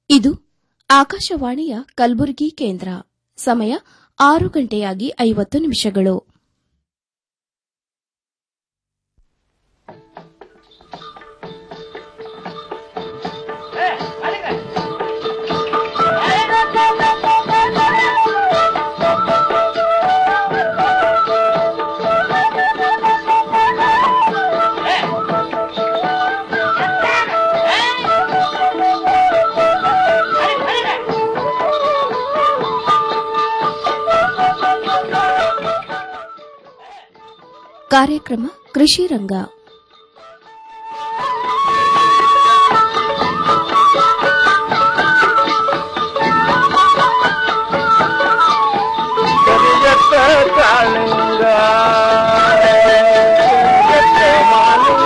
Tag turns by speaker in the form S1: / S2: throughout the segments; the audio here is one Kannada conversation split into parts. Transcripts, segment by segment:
S1: ಇದು ಆಕಾಶವಾಣಿಯ ಕಲಬುರಗಿ ಕೇಂದ್ರ ಸಮಯ ಆರು ಗಂಟೆಯಾಗಿ ಐವತ್ತು ನಿಮಿಷಗಳು ಕಾರ್ಯಕ್ರಮ ಕೃಷಿ ರಂಗ
S2: ಕರಿಯತ್ತ ಕಾಳಿಂಗ ಕರಿಯತ್ತ ಮಾಲಿಂಗ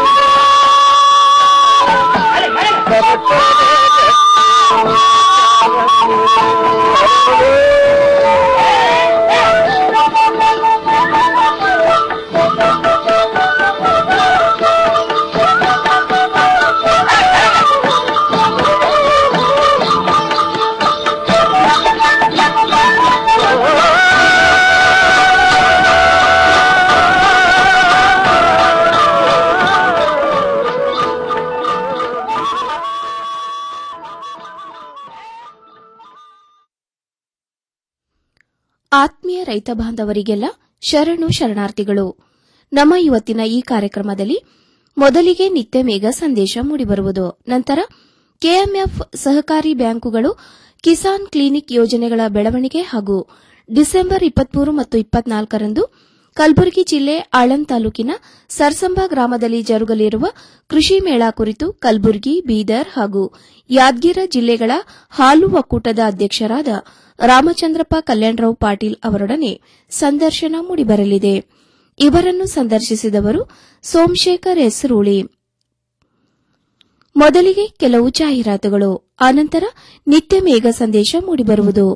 S1: ಆತ್ಮೀಯ ರೈತ ಬಾಂಧವರಿಗೆಲ್ಲ ಶರಣು ಶರಣಾರ್ಥಿಗಳು ನಮ್ಮ ಇವತ್ತಿನ ಈ ಕಾರ್ಯಕ್ರಮದಲ್ಲಿ ಮೊದಲಿಗೆ ನಿತ್ಯ ಮೇಘ ಸಂದೇಶ ಮೂಡಿಬರುವುದು ನಂತರ ಕೆಎಂಎಫ್ ಸಹಕಾರಿ ಬ್ಯಾಂಕುಗಳು ಕಿಸಾನ್ ಕ್ಲಿನಿಕ್ ಯೋಜನೆಗಳ ಬೆಳವಣಿಗೆ ಹಾಗೂ ಡಿಸೆಂಬರ್ ಇಪ್ಪತ್ಮೂರು ಮತ್ತು ಇಪ್ಪತ್ನಾಲ್ಕರಂದು ಕಲಬುರಗಿ ಜಿಲ್ಲೆ ಆಳಂದ್ ತಾಲೂಕಿನ ಸರ್ಸಂಬ ಗ್ರಾಮದಲ್ಲಿ ಜರುಗಲಿರುವ ಕೃಷಿ ಮೇಳ ಕುರಿತು ಕಲಬುರಗಿ ಬೀದರ್ ಹಾಗೂ ಯಾದಗಿರ ಜಿಲ್ಲೆಗಳ ಹಾಲು ಒಕ್ಕೂಟದ ಅಧ್ಯಕ್ಷರಾದ ರಾಮಚಂದ್ರಪ್ಪ ಕಲ್ಯಾಣರಾವ್ ಪಾಟೀಲ್ ಅವರೊಡನೆ ಸಂದರ್ಶನ ಮೂಡಿಬರಲಿದೆ ಇವರನ್ನು ಸಂದರ್ಶಿಸಿದವರು ಸೋಮಶೇಖರ್ ಎಸ್ ರೂಳಿ ಮೊದಲಿಗೆ ಕೆಲವು ಜಾಹೀರಾತುಗಳು ಆನಂತರ ನಿತ್ಯ ಮೇಘ ಸಂದೇಶ ಮೂಡಿಬರುವುದು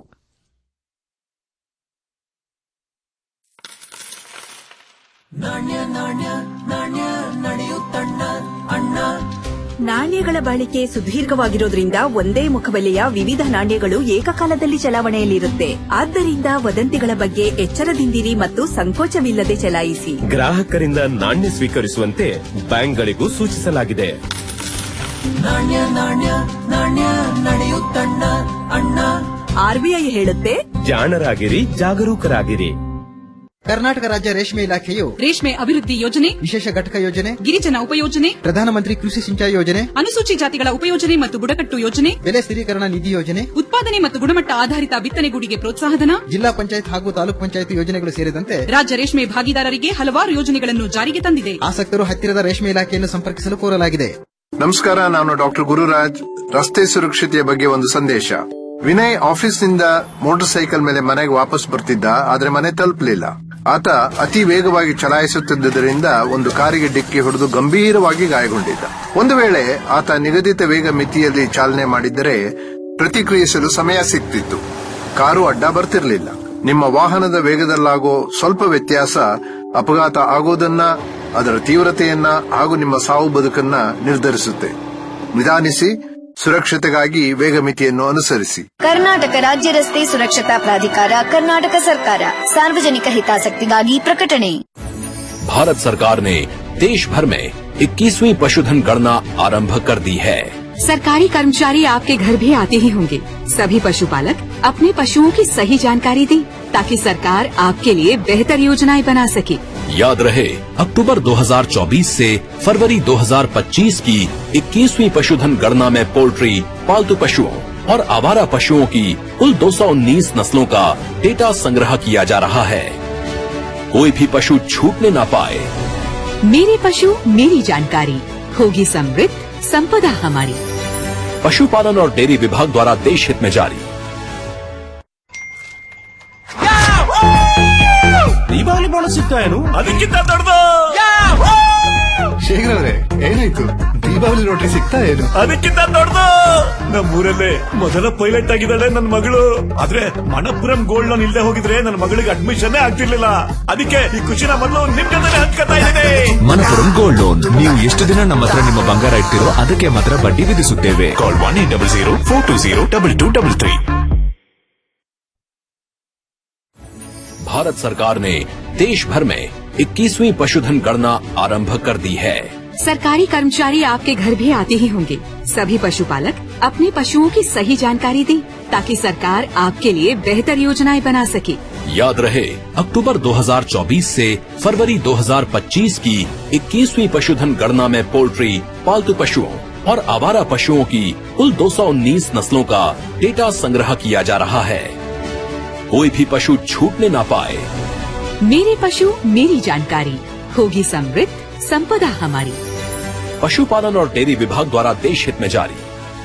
S3: ನಾಣ್ಯಗಳ ಬಾಳಿಕೆ ಸುದೀರ್ಘವಾಗಿರೋದ್ರಿಂದ ಒಂದೇ ಮುಖಬೆಲೆಯ ವಿವಿಧ ನಾಣ್ಯಗಳು ಏಕಕಾಲದಲ್ಲಿ ಚಲಾವಣೆಯಲ್ಲಿರುತ್ತೆ ಆದ್ದರಿಂದ ವದಂತಿಗಳ ಬಗ್ಗೆ ಎಚ್ಚರದಿಂದಿರಿ ಮತ್ತು ಸಂಕೋಚವಿಲ್ಲದೆ ಚಲಾಯಿಸಿ
S4: ಗ್ರಾಹಕರಿಂದ ನಾಣ್ಯ ಸ್ವೀಕರಿಸುವಂತೆ ಬ್ಯಾಂಕ್ಗಳಿಗೂ ಸೂಚಿಸಲಾಗಿದೆ
S3: ಆರ್ಬಿಐ ಹೇಳುತ್ತೆ
S4: ಜಾಣರಾಗಿರಿ ಜಾಗರೂಕರಾಗಿರಿ
S5: ಕರ್ನಾಟಕ ರಾಜ್ಯ ರೇಷ್ಮೆ ಇಲಾಖೆಯು
S6: ರೇಷ್ಮೆ ಅಭಿವೃದ್ಧಿ ಯೋಜನೆ
S5: ವಿಶೇಷ ಘಟಕ ಯೋಜನೆ
S6: ಗಿರಿಜನ ಉಪಯೋಜನೆ
S5: ಪ್ರಧಾನಮಂತ್ರಿ ಕೃಷಿ ಸಿಂಚಾಯಿ ಯೋಜನೆ
S6: ಅನುಸೂಚಿ ಜಾತಿಗಳ ಉಪಯೋಜನೆ ಮತ್ತು ಬುಡಕಟ್ಟು ಯೋಜನೆ
S5: ಬೆಲೆ ಸ್ಥಿರೀಕರಣ ನಿಧಿ ಯೋಜನೆ
S6: ಉತ್ಪಾದನೆ ಮತ್ತು ಗುಣಮಟ್ಟ ಆಧಾರಿತ ಬಿತ್ತನೆಗೂಡಿಗೆ ಪ್ರೋತ್ಸಾಹಧನ
S5: ಜಿಲ್ಲಾ ಪಂಚಾಯತ್ ಹಾಗೂ ತಾಲೂಕು ಪಂಚಾಯತ್ ಯೋಜನೆಗಳು ಸೇರಿದಂತೆ
S6: ರಾಜ್ಯ ರೇಷ್ಮೆ ಭಾಗಿದಾರರಿಗೆ ಹಲವಾರು ಯೋಜನೆಗಳನ್ನು ಜಾರಿಗೆ ತಂದಿದೆ
S5: ಆಸಕ್ತರು ಹತ್ತಿರದ ರೇಷ್ಮೆ ಇಲಾಖೆಯನ್ನು ಸಂಪರ್ಕಿಸಲು ಕೋರಲಾಗಿದೆ
S7: ನಮಸ್ಕಾರ ನಾನು ಡಾಕ್ಟರ್ ಗುರುರಾಜ್ ರಸ್ತೆ ಸುರಕ್ಷತೆಯ ಬಗ್ಗೆ ಒಂದು ಸಂದೇಶ ವಿನಯ್ ಆಫೀಸ್ನಿಂದ ಮೋಟಾರ್ ಸೈಕಲ್ ಮೇಲೆ ಮನೆಗೆ ವಾಪಸ್ ಬರ್ತಿದ್ದ ಆದ್ರೆ ಮನೆ ತಲುಪಲಿಲ್ಲ ಆತ ಅತಿ ವೇಗವಾಗಿ ಚಲಾಯಿಸುತ್ತಿದ್ದುದರಿಂದ ಒಂದು ಕಾರಿಗೆ ಡಿಕ್ಕಿ ಹೊಡೆದು ಗಂಭೀರವಾಗಿ ಗಾಯಗೊಂಡಿದ್ದ ಒಂದು ವೇಳೆ ಆತ ನಿಗದಿತ ವೇಗ ಮಿತಿಯಲ್ಲಿ ಚಾಲನೆ ಮಾಡಿದ್ದರೆ ಪ್ರತಿಕ್ರಿಯಿಸಲು ಸಮಯ ಸಿಗ್ತಿತ್ತು ಕಾರು ಅಡ್ಡ ಬರ್ತಿರ್ಲಿಲ್ಲ ನಿಮ್ಮ ವಾಹನದ ವೇಗದಲ್ಲಾಗೋ ಸ್ವಲ್ಪ ವ್ಯತ್ಯಾಸ ಅಪಘಾತ ಆಗೋದನ್ನ ಅದರ ತೀವ್ರತೆಯನ್ನ ಹಾಗೂ ನಿಮ್ಮ ಸಾವು ಬದುಕನ್ನ ನಿರ್ಧರಿಸುತ್ತೆ ನಿಧಾನಿಸಿ ಸುರಕ್ಷತೆಗಾಗಿ ವೇಗ ಮಿತಿಯನ್ನು ಅನುಸರಿಸಿ
S8: ಕರ್ನಾಟಕ ರಾಜ್ಯ ರಸ್ತೆ ಸುರಕ್ಷತಾ ಪ್ರಾಧಿಕಾರ ಕರ್ನಾಟಕ ಸರ್ಕಾರ ಸಾರ್ವಜನಿಕ ಹಿತಾಸಕ್ತಿಗಾಗಿ ಪ್ರಕಟಣೆ
S9: भारत सरकार ने देश भर में 21वीं पशुधन गणना आरंभ कर दी है
S10: सरकारी कर्मचारी आपके घर भी आते ही होंगे सभी पशुपालक अपने पशुओं की सही जानकारी दें ताकि सरकार आपके लिए बेहतर योजनाएं बना सके
S9: याद रहे अक्टूबर 2024 से फरवरी 2025 की 21वीं पशुधन गणना में पोल्ट्री पालतू पशुओं और आवारा पशुओं की कुल 219 नस्लों का डेटा संग्रह किया जा रहा है कोई भी पशु छूटने ना पाए
S10: मेरे पशु मेरी जानकारी होगी समृद्ध संपदा हमारी
S9: पशुपालन और डेयरी विभाग द्वारा देश हित में जारी
S4: ದೀಪಾವಳಿ ಬೋನಸ್ ಸಿಗ್ತಾ ಏನು ಅದಕ್ಕಿಂತ ದೊಡ್ಡದು
S7: ಶೇಖರ್ ಅವರೇ ಏನಾಯ್ತು
S11: ದೀಪಾವಳಿ ಲಾಟ್ರಿ ಸಿಗ್ತಾ ಏನು
S12: ಅದಕ್ಕಿಂತ ದೊಡ್ಡದು ನಮ್ಮೂರಲ್ಲೇ ಮೊದಲ ಪೈಲಟ್ ಆಗಿದ್ದಾಳೆ ನನ್ನ ಮಗಳು ಆದ್ರೆ ಮಣಪುರಂ ಗೋಲ್ಡ್ ಲೋನ್ ಇಲ್ಲದೆ ಹೋಗಿದ್ರೆ ನನ್ನ ಮಗಳಿಗೆ ಅಡ್ಮಿಷನ್ ಆಗ್ತಿರ್ಲಿಲ್ಲ ಅದಕ್ಕೆ ಈ ಖುಷಿನ ಮೊದಲು ನಿಮ್ ಜೊತೆ ಹಂಚ್ಕೊತಾ ಇದ್ದೇನೆ
S13: ಮನಪುರಂ ಗೋಲ್ಡ್ ಲೋನ್ ನೀವು ಎಷ್ಟು ದಿನ ನಮ್ಮ ಹತ್ರ ನಿಮ್ಮ ಬಂಗಾರ ಇಟ್ಟಿರೋ ಅದಕ್ಕೆ ಮಾತ್ರ ಬಡ್ಡಿ ವಿಧಿಸುತ್ತೇವೆ call one eight double zero four two zero double two double three
S9: Bharat सरकार ने देश भर में 21वीं पशुधन गणना आरंभ कर दी है
S10: सरकारी कर्मचारी आपके घर भी आते ही होंगे सभी पशुपालक अपने पशुओं की सही जानकारी दें ताकि सरकार आपके लिए बेहतर योजनाएं बना सके
S9: याद रहे अक्टूबर 2024 से फरवरी 2025 की 21वीं पशुधन गणना में पोल्ट्री पालतू पशुओं और आवारा पशुओं की कुल 219 नस्लों का डेटा संग्रह किया जा रहा है कोई भी पशु छूटने ना पाए
S10: मेरे पशु मेरी जानकारी होगी समृद्ध संपदा हमारी
S9: पशुपालन और डेयरी विभाग द्वारा देश हित में जारी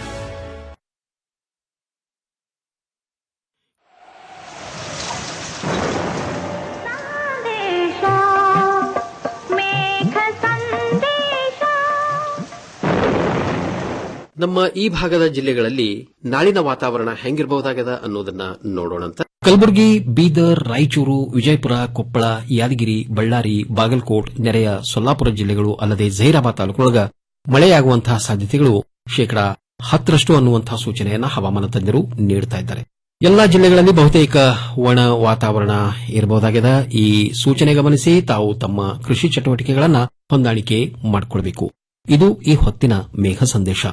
S14: ನಮ್ಮ ಈ ಭಾಗದ ಜಿಲ್ಲೆಗಳಲ್ಲಿ ನಾಳಿನ ವಾತಾವರಣ ಹೆಂಗಿರಬಹುದಾಗದ ಅನ್ನೋದನ್ನ ನೋಡೋಣಂತ
S15: ಕಲಬುರಗಿ ಬೀದರ್ ರಾಯಚೂರು ವಿಜಯಪುರ ಕೊಪ್ಪಳ ಯಾದಗಿರಿ ಬಳ್ಳಾರಿ ಬಾಗಲಕೋಟ್ ನೆರೆಯ ಸೊಲ್ಲಾಪುರ ಜಿಲ್ಲೆಗಳು ಅಲ್ಲದೆ ಜಹೀರಾಬಾದ್ ತಾಲೂಕಿನೊಳಗ ಮಳೆಯಾಗುವಂತಹ ಸಾಧ್ಯತೆಗಳು ಶೇಕಡಾ ಹತ್ತರಷ್ಟು ಅನ್ನುವಂತಹ ಸೂಚನೆಯನ್ನ ಹವಾಮಾನ ತಜ್ಞರು ನೀಡುತ್ತಾ ಇದ್ದಾರೆ ಎಲ್ಲಾ ಜಿಲ್ಲೆಗಳಲ್ಲಿ ಬಹುತೇಕ ಒಣ ವಾತಾವರಣ ಇರಬಹುದಾಗಿದೆ ಈ ಸೂಚನೆ ಗಮನಿಸಿ ತಾವು ತಮ್ಮ ಕೃಷಿ ಚಟುವಟಿಕೆಗಳನ್ನ ಹೊಂದಾಣಿಕೆ ಮಾಡಿಕೊಳ್ಳಬೇಕು ಇದು ಈ ಹೊತ್ತಿನ ಮೇಘ ಸಂದೇಶ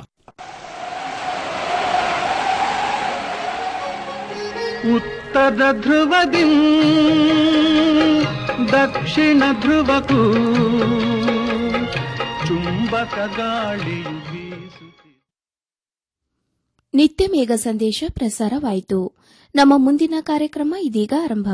S2: ಉತ್ತರ ಧ್ರುವದಿ ದಕ್ಷಿಣ ಧ್ರುವಕ್ಕೂ ಚುಂಬಕ ಗಾಳಿಯು ಬೀಸುತ್ತಿದೆ
S1: ನಿತ್ಯ ಮೇಘ ಸಂದೇಶ ಪ್ರಸಾರವಾಯಿತು ನಮ್ಮ ಮುಂದಿನ ಕಾರ್ಯಕ್ರಮ ಇದೀಗ ಆರಂಭ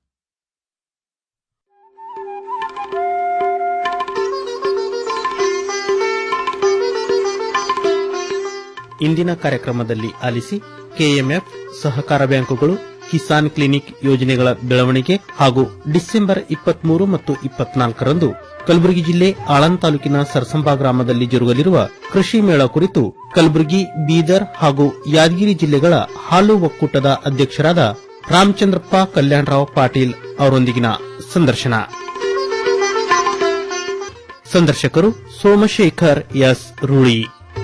S16: ಇಂದಿನ ಕಾರ್ಯಕ್ರಮದಲ್ಲಿ ಆಲಿಸಿ ಕೆಎಂಎಫ್ ಸಹಕಾರ ಬ್ಯಾಂಕುಗಳು ಕಿಸಾನ್ ಕ್ಲಿನಿಕ್ ಯೋಜನೆಗಳ ಬೆಳವಣಿಗೆ ಹಾಗೂ ಡಿಸೆಂಬರ್ ಇಪ್ಪತ್ಮೂರು ಮತ್ತು ಇಪ್ಪತ್ನಾಲ್ಕರಂದು ಕಲಬುರಗಿ ಜಿಲ್ಲೆ ಆಳಂದ್ ತಾಲೂಕಿನ ಸರ್ಸಂಬಾ ಗ್ರಾಮದಲ್ಲಿ ಜರುಗಲಿರುವ ಕೃಷಿ ಮೇಳ ಕುರಿತು ಕಲಬುರಗಿ ಬೀದರ್ ಹಾಗೂ ಯಾದಗಿರಿ ಜಿಲ್ಲೆಗಳ ಹಾಲು ಒಕ್ಕೂಟದ ಅಧ್ಯಕ್ಷರಾದ ರಾಮಚಂದ್ರಪ್ಪ ಕಲ್ಯಾಣರಾವ್ ಪಾಟೀಲ್ ಅವರೊಂದಿಗಿನ ಸಂದರ್ಶನ ಸಂದರ್ಶಕರು ಸೋಮಶೇಖರ್ ಎಸ್ ರೂಳಿ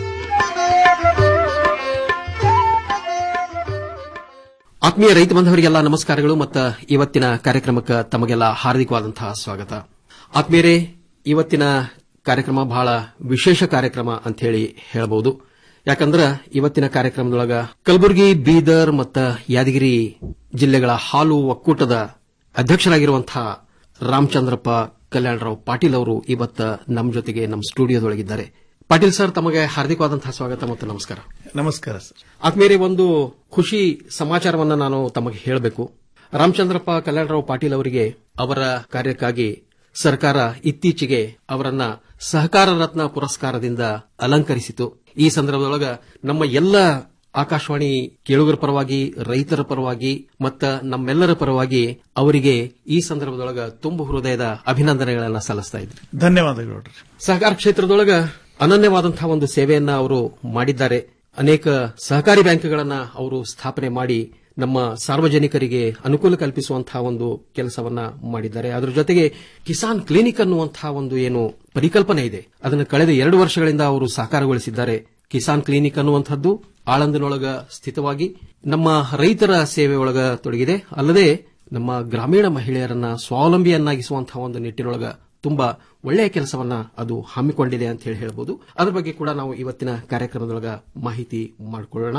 S14: ಆತ್ಮೀಯ ರೈತ ಬಾಂಧವರಿಗೆಲ್ಲ ನಮಸ್ಕಾರಗಳು ಮತ್ತು ಇವತ್ತಿನ ಕಾರ್ಯಕ್ರಮಕ್ಕೆ ತಮಗೆಲ್ಲ ಹಾರ್ದಿಕವಾದಂತಹ ಸ್ವಾಗತ ಆತ್ಮೀಯರೇ ಇವತ್ತಿನ ಕಾರ್ಯಕ್ರಮ ಬಹಳ ವಿಶೇಷ ಕಾರ್ಯಕ್ರಮ ಅಂತ ಹೇಳಿ ಹೇಳಬಹುದು ಯಾಕಂದ್ರ ಇವತ್ತಿನ ಕಾರ್ಯಕ್ರಮದೊಳಗ ಕಲಬುರಗಿ ಬೀದರ್ ಮತ್ತು ಯಾದಗಿರಿ ಜಿಲ್ಲೆಗಳ ಹಾಲು ಒಕ್ಕೂಟದ ಅಧ್ಯಕ್ಷರಾಗಿರುವಂತಹ ರಾಮಚಂದ್ರಪ್ಪ ಕಲ್ಯಾಣರಾವ್ ಪಾಟೀಲ್ ಅವರು ಇವತ್ತ ನಮ್ಮ ಜೊತೆಗೆ ನಮ್ಮ ಸ್ಟುಡಿಯೋದೊಳಗಿದ್ದಾರೆ ಪಾಟೀಲ್ ಸರ್ ತಮಗೆ ಹಾರ್ದಿಕವಾದಂತಹ ಸ್ವಾಗತ ಮತ್ತು ನಮಸ್ಕಾರ
S11: ನಮಸ್ಕಾರ ಸರ್
S14: ಆತ್ಮೀಯರೇ ಒಂದು ಖುಷಿ ಸಮಾಚಾರವನ್ನ ನಾನು ತಮಗೆ ಹೇಳಬೇಕು ರಾಮಚಂದ್ರಪ್ಪ ಕಲ್ಯಾಣರಾವ್ ಪಾಟೀಲ್ ಅವರಿಗೆ ಅವರ ಕಾರ್ಯಕ್ಕಾಗಿ ಸರ್ಕಾರ ಇತ್ತೀಚೆಗೆ ಅವರನ್ನ ಸಹಕಾರ ರತ್ನ ಪುರಸ್ಕಾರದಿಂದ ಅಲಂಕರಿಸಿತು ಈ ಸಂದರ್ಭದೊಳಗ ನಮ್ಮ ಎಲ್ಲ ಆಕಾಶವಾಣಿ ಕೇಳುಗರ ಪರವಾಗಿ ರೈತರ ಪರವಾಗಿ ಮತ್ತ ನಮ್ಮೆಲ್ಲರ ಪರವಾಗಿ ಅವರಿಗೆ ಈ ಸಂದರ್ಭದೊಳಗ ತುಂಬು ಹೃದಯದ ಅಭಿನಂದನೆಗಳನ್ನ ಸಲ್ಲಿಸ್ತಾ ಇದ್ರಿ
S11: ಧನ್ಯವಾದಗಳು
S14: ಸಹಕಾರ ಕ್ಷೇತ್ರದೊಳಗ ಅನನ್ಯವಾದಂತಹ ಒಂದು ಸೇವೆಯನ್ನ ಅವರು ಮಾಡಿದ್ದಾರೆ ಅನೇಕ ಸಹಕಾರಿ ಬ್ಯಾಂಕ್ಗಳನ್ನ ಅವರು ಸ್ಥಾಪನೆ ಮಾಡಿ ನಮ್ಮ ಸಾರ್ವಜನಿಕರಿಗೆ ಅನುಕೂಲ ಕಲ್ಪಿಸುವಂತಹ ಒಂದು ಕೆಲಸವನ್ನ ಮಾಡಿದ್ದಾರೆ ಅದರ ಜೊತೆಗೆ ಕಿಸಾನ್ ಕ್ಲಿನಿಕ್ ಅನ್ನುವಂತಹ ಒಂದು ಏನು ಪರಿಕಲ್ಪನೆ ಇದೆ ಅದನ್ನು ಕಳೆದ ಎರಡು ವರ್ಷಗಳಿಂದ ಅವರು ಸಾಕಾರಗೊಳಿಸಿದ್ದಾರೆ ಕಿಸಾನ್ ಕ್ಲಿನಿಕ್ ಅನ್ನುವಂಥದ್ದು ಆಳಂದಿನೊಳಗ ಸ್ಥಿತವಾಗಿ ನಮ್ಮ ರೈತರ ಸೇವೆಯೊಳಗ ತೊಡಗಿದೆ ಅಲ್ಲದೆ ನಮ್ಮ ಗ್ರಾಮೀಣ ಮಹಿಳೆಯರನ್ನ ಸ್ವಾವಲಂಬಿಯನ್ನಾಗಿಸುವಂತಹ ಒಂದು ನಿಟ್ಟಿನೊಳಗ ತುಂಬಾ ಒಳ್ಳೆಯ ಕೆಲಸವನ್ನ ಅದು ಹಮ್ಮಿಕೊಂಡಿದೆ ಅಂತ ಹೇಳಿ ಹೇಳಬಹುದು ಅದರ ಬಗ್ಗೆ ಕೂಡ ನಾವು ಇವತ್ತಿನ ಕಾರ್ಯಕ್ರಮದೊಳಗ ಮಾಹಿತಿ ಮಾಡಿಕೊಳ್ಳೋಣ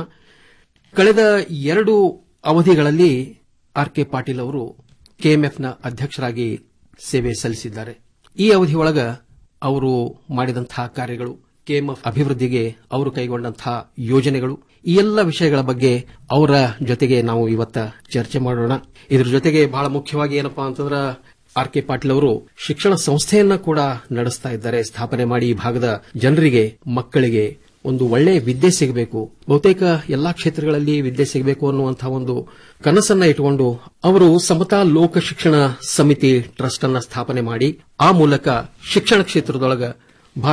S14: ಕಳೆದ ಎರಡು ಅವಧಿಗಳಲ್ಲಿ ಆರ್ ಕೆ ಪಾಟೀಲ್ ಅವರು ಕೆಎಂಎಫ್ನ ಅಧ್ಯಕ್ಷರಾಗಿ ಸೇವೆ ಸಲ್ಲಿಸಿದ್ದಾರೆ ಈ ಅವಧಿಯೊಳಗ ಅವರು ಮಾಡಿದಂತಹ ಕಾರ್ಯಗಳು ಕೆಎಂಎಫ್ ಅಭಿವೃದ್ಧಿಗೆ ಅವರು ಕೈಗೊಂಡಂತಹ ಯೋಜನೆಗಳು ಈ ಎಲ್ಲ ವಿಷಯಗಳ ಬಗ್ಗೆ ಅವರ ಜೊತೆಗೆ ನಾವು ಇವತ್ತ ಚರ್ಚೆ ಮಾಡೋಣ ಇದರ ಜೊತೆಗೆ ಬಹಳ ಮುಖ್ಯವಾಗಿ ಏನಪ್ಪಾ ಅಂತಂದ್ರ ಆರ್ ಕೆ ಪಾಟೀಲ್ ಅವರು ಶಿಕ್ಷಣ ಸಂಸ್ಥೆಯನ್ನ ಕೂಡ ನಡೆಸ್ತಾ ಇದ್ದಾರೆ ಸ್ಥಾಪನೆ ಮಾಡಿ ಈ ಭಾಗದ ಜನರಿಗೆ ಮಕ್ಕಳಿಗೆ ಒಂದು ಒಳ್ಳೆಯ ವಿದ್ಯೆ ಸಿಗಬೇಕು ಬಹುತೇಕ ಎಲ್ಲಾ ಕ್ಷೇತ್ರಗಳಲ್ಲಿ ವಿದ್ಯೆ ಸಿಗಬೇಕು ಅನ್ನುವಂತಹ ಒಂದು ಕನಸನ್ನ ಇಟ್ಟುಕೊಂಡು ಅವರು ಸಮತಾ ಲೋಕ ಶಿಕ್ಷಣ ಸಮಿತಿ ಟ್ರಸ್ಟ್ ಅನ್ನ ಸ್ಥಾಪನೆ ಮಾಡಿ ಆ ಮೂಲಕ ಶಿಕ್ಷಣ ಕ್ಷೇತ್ರದೊಳಗ ಬಹಳ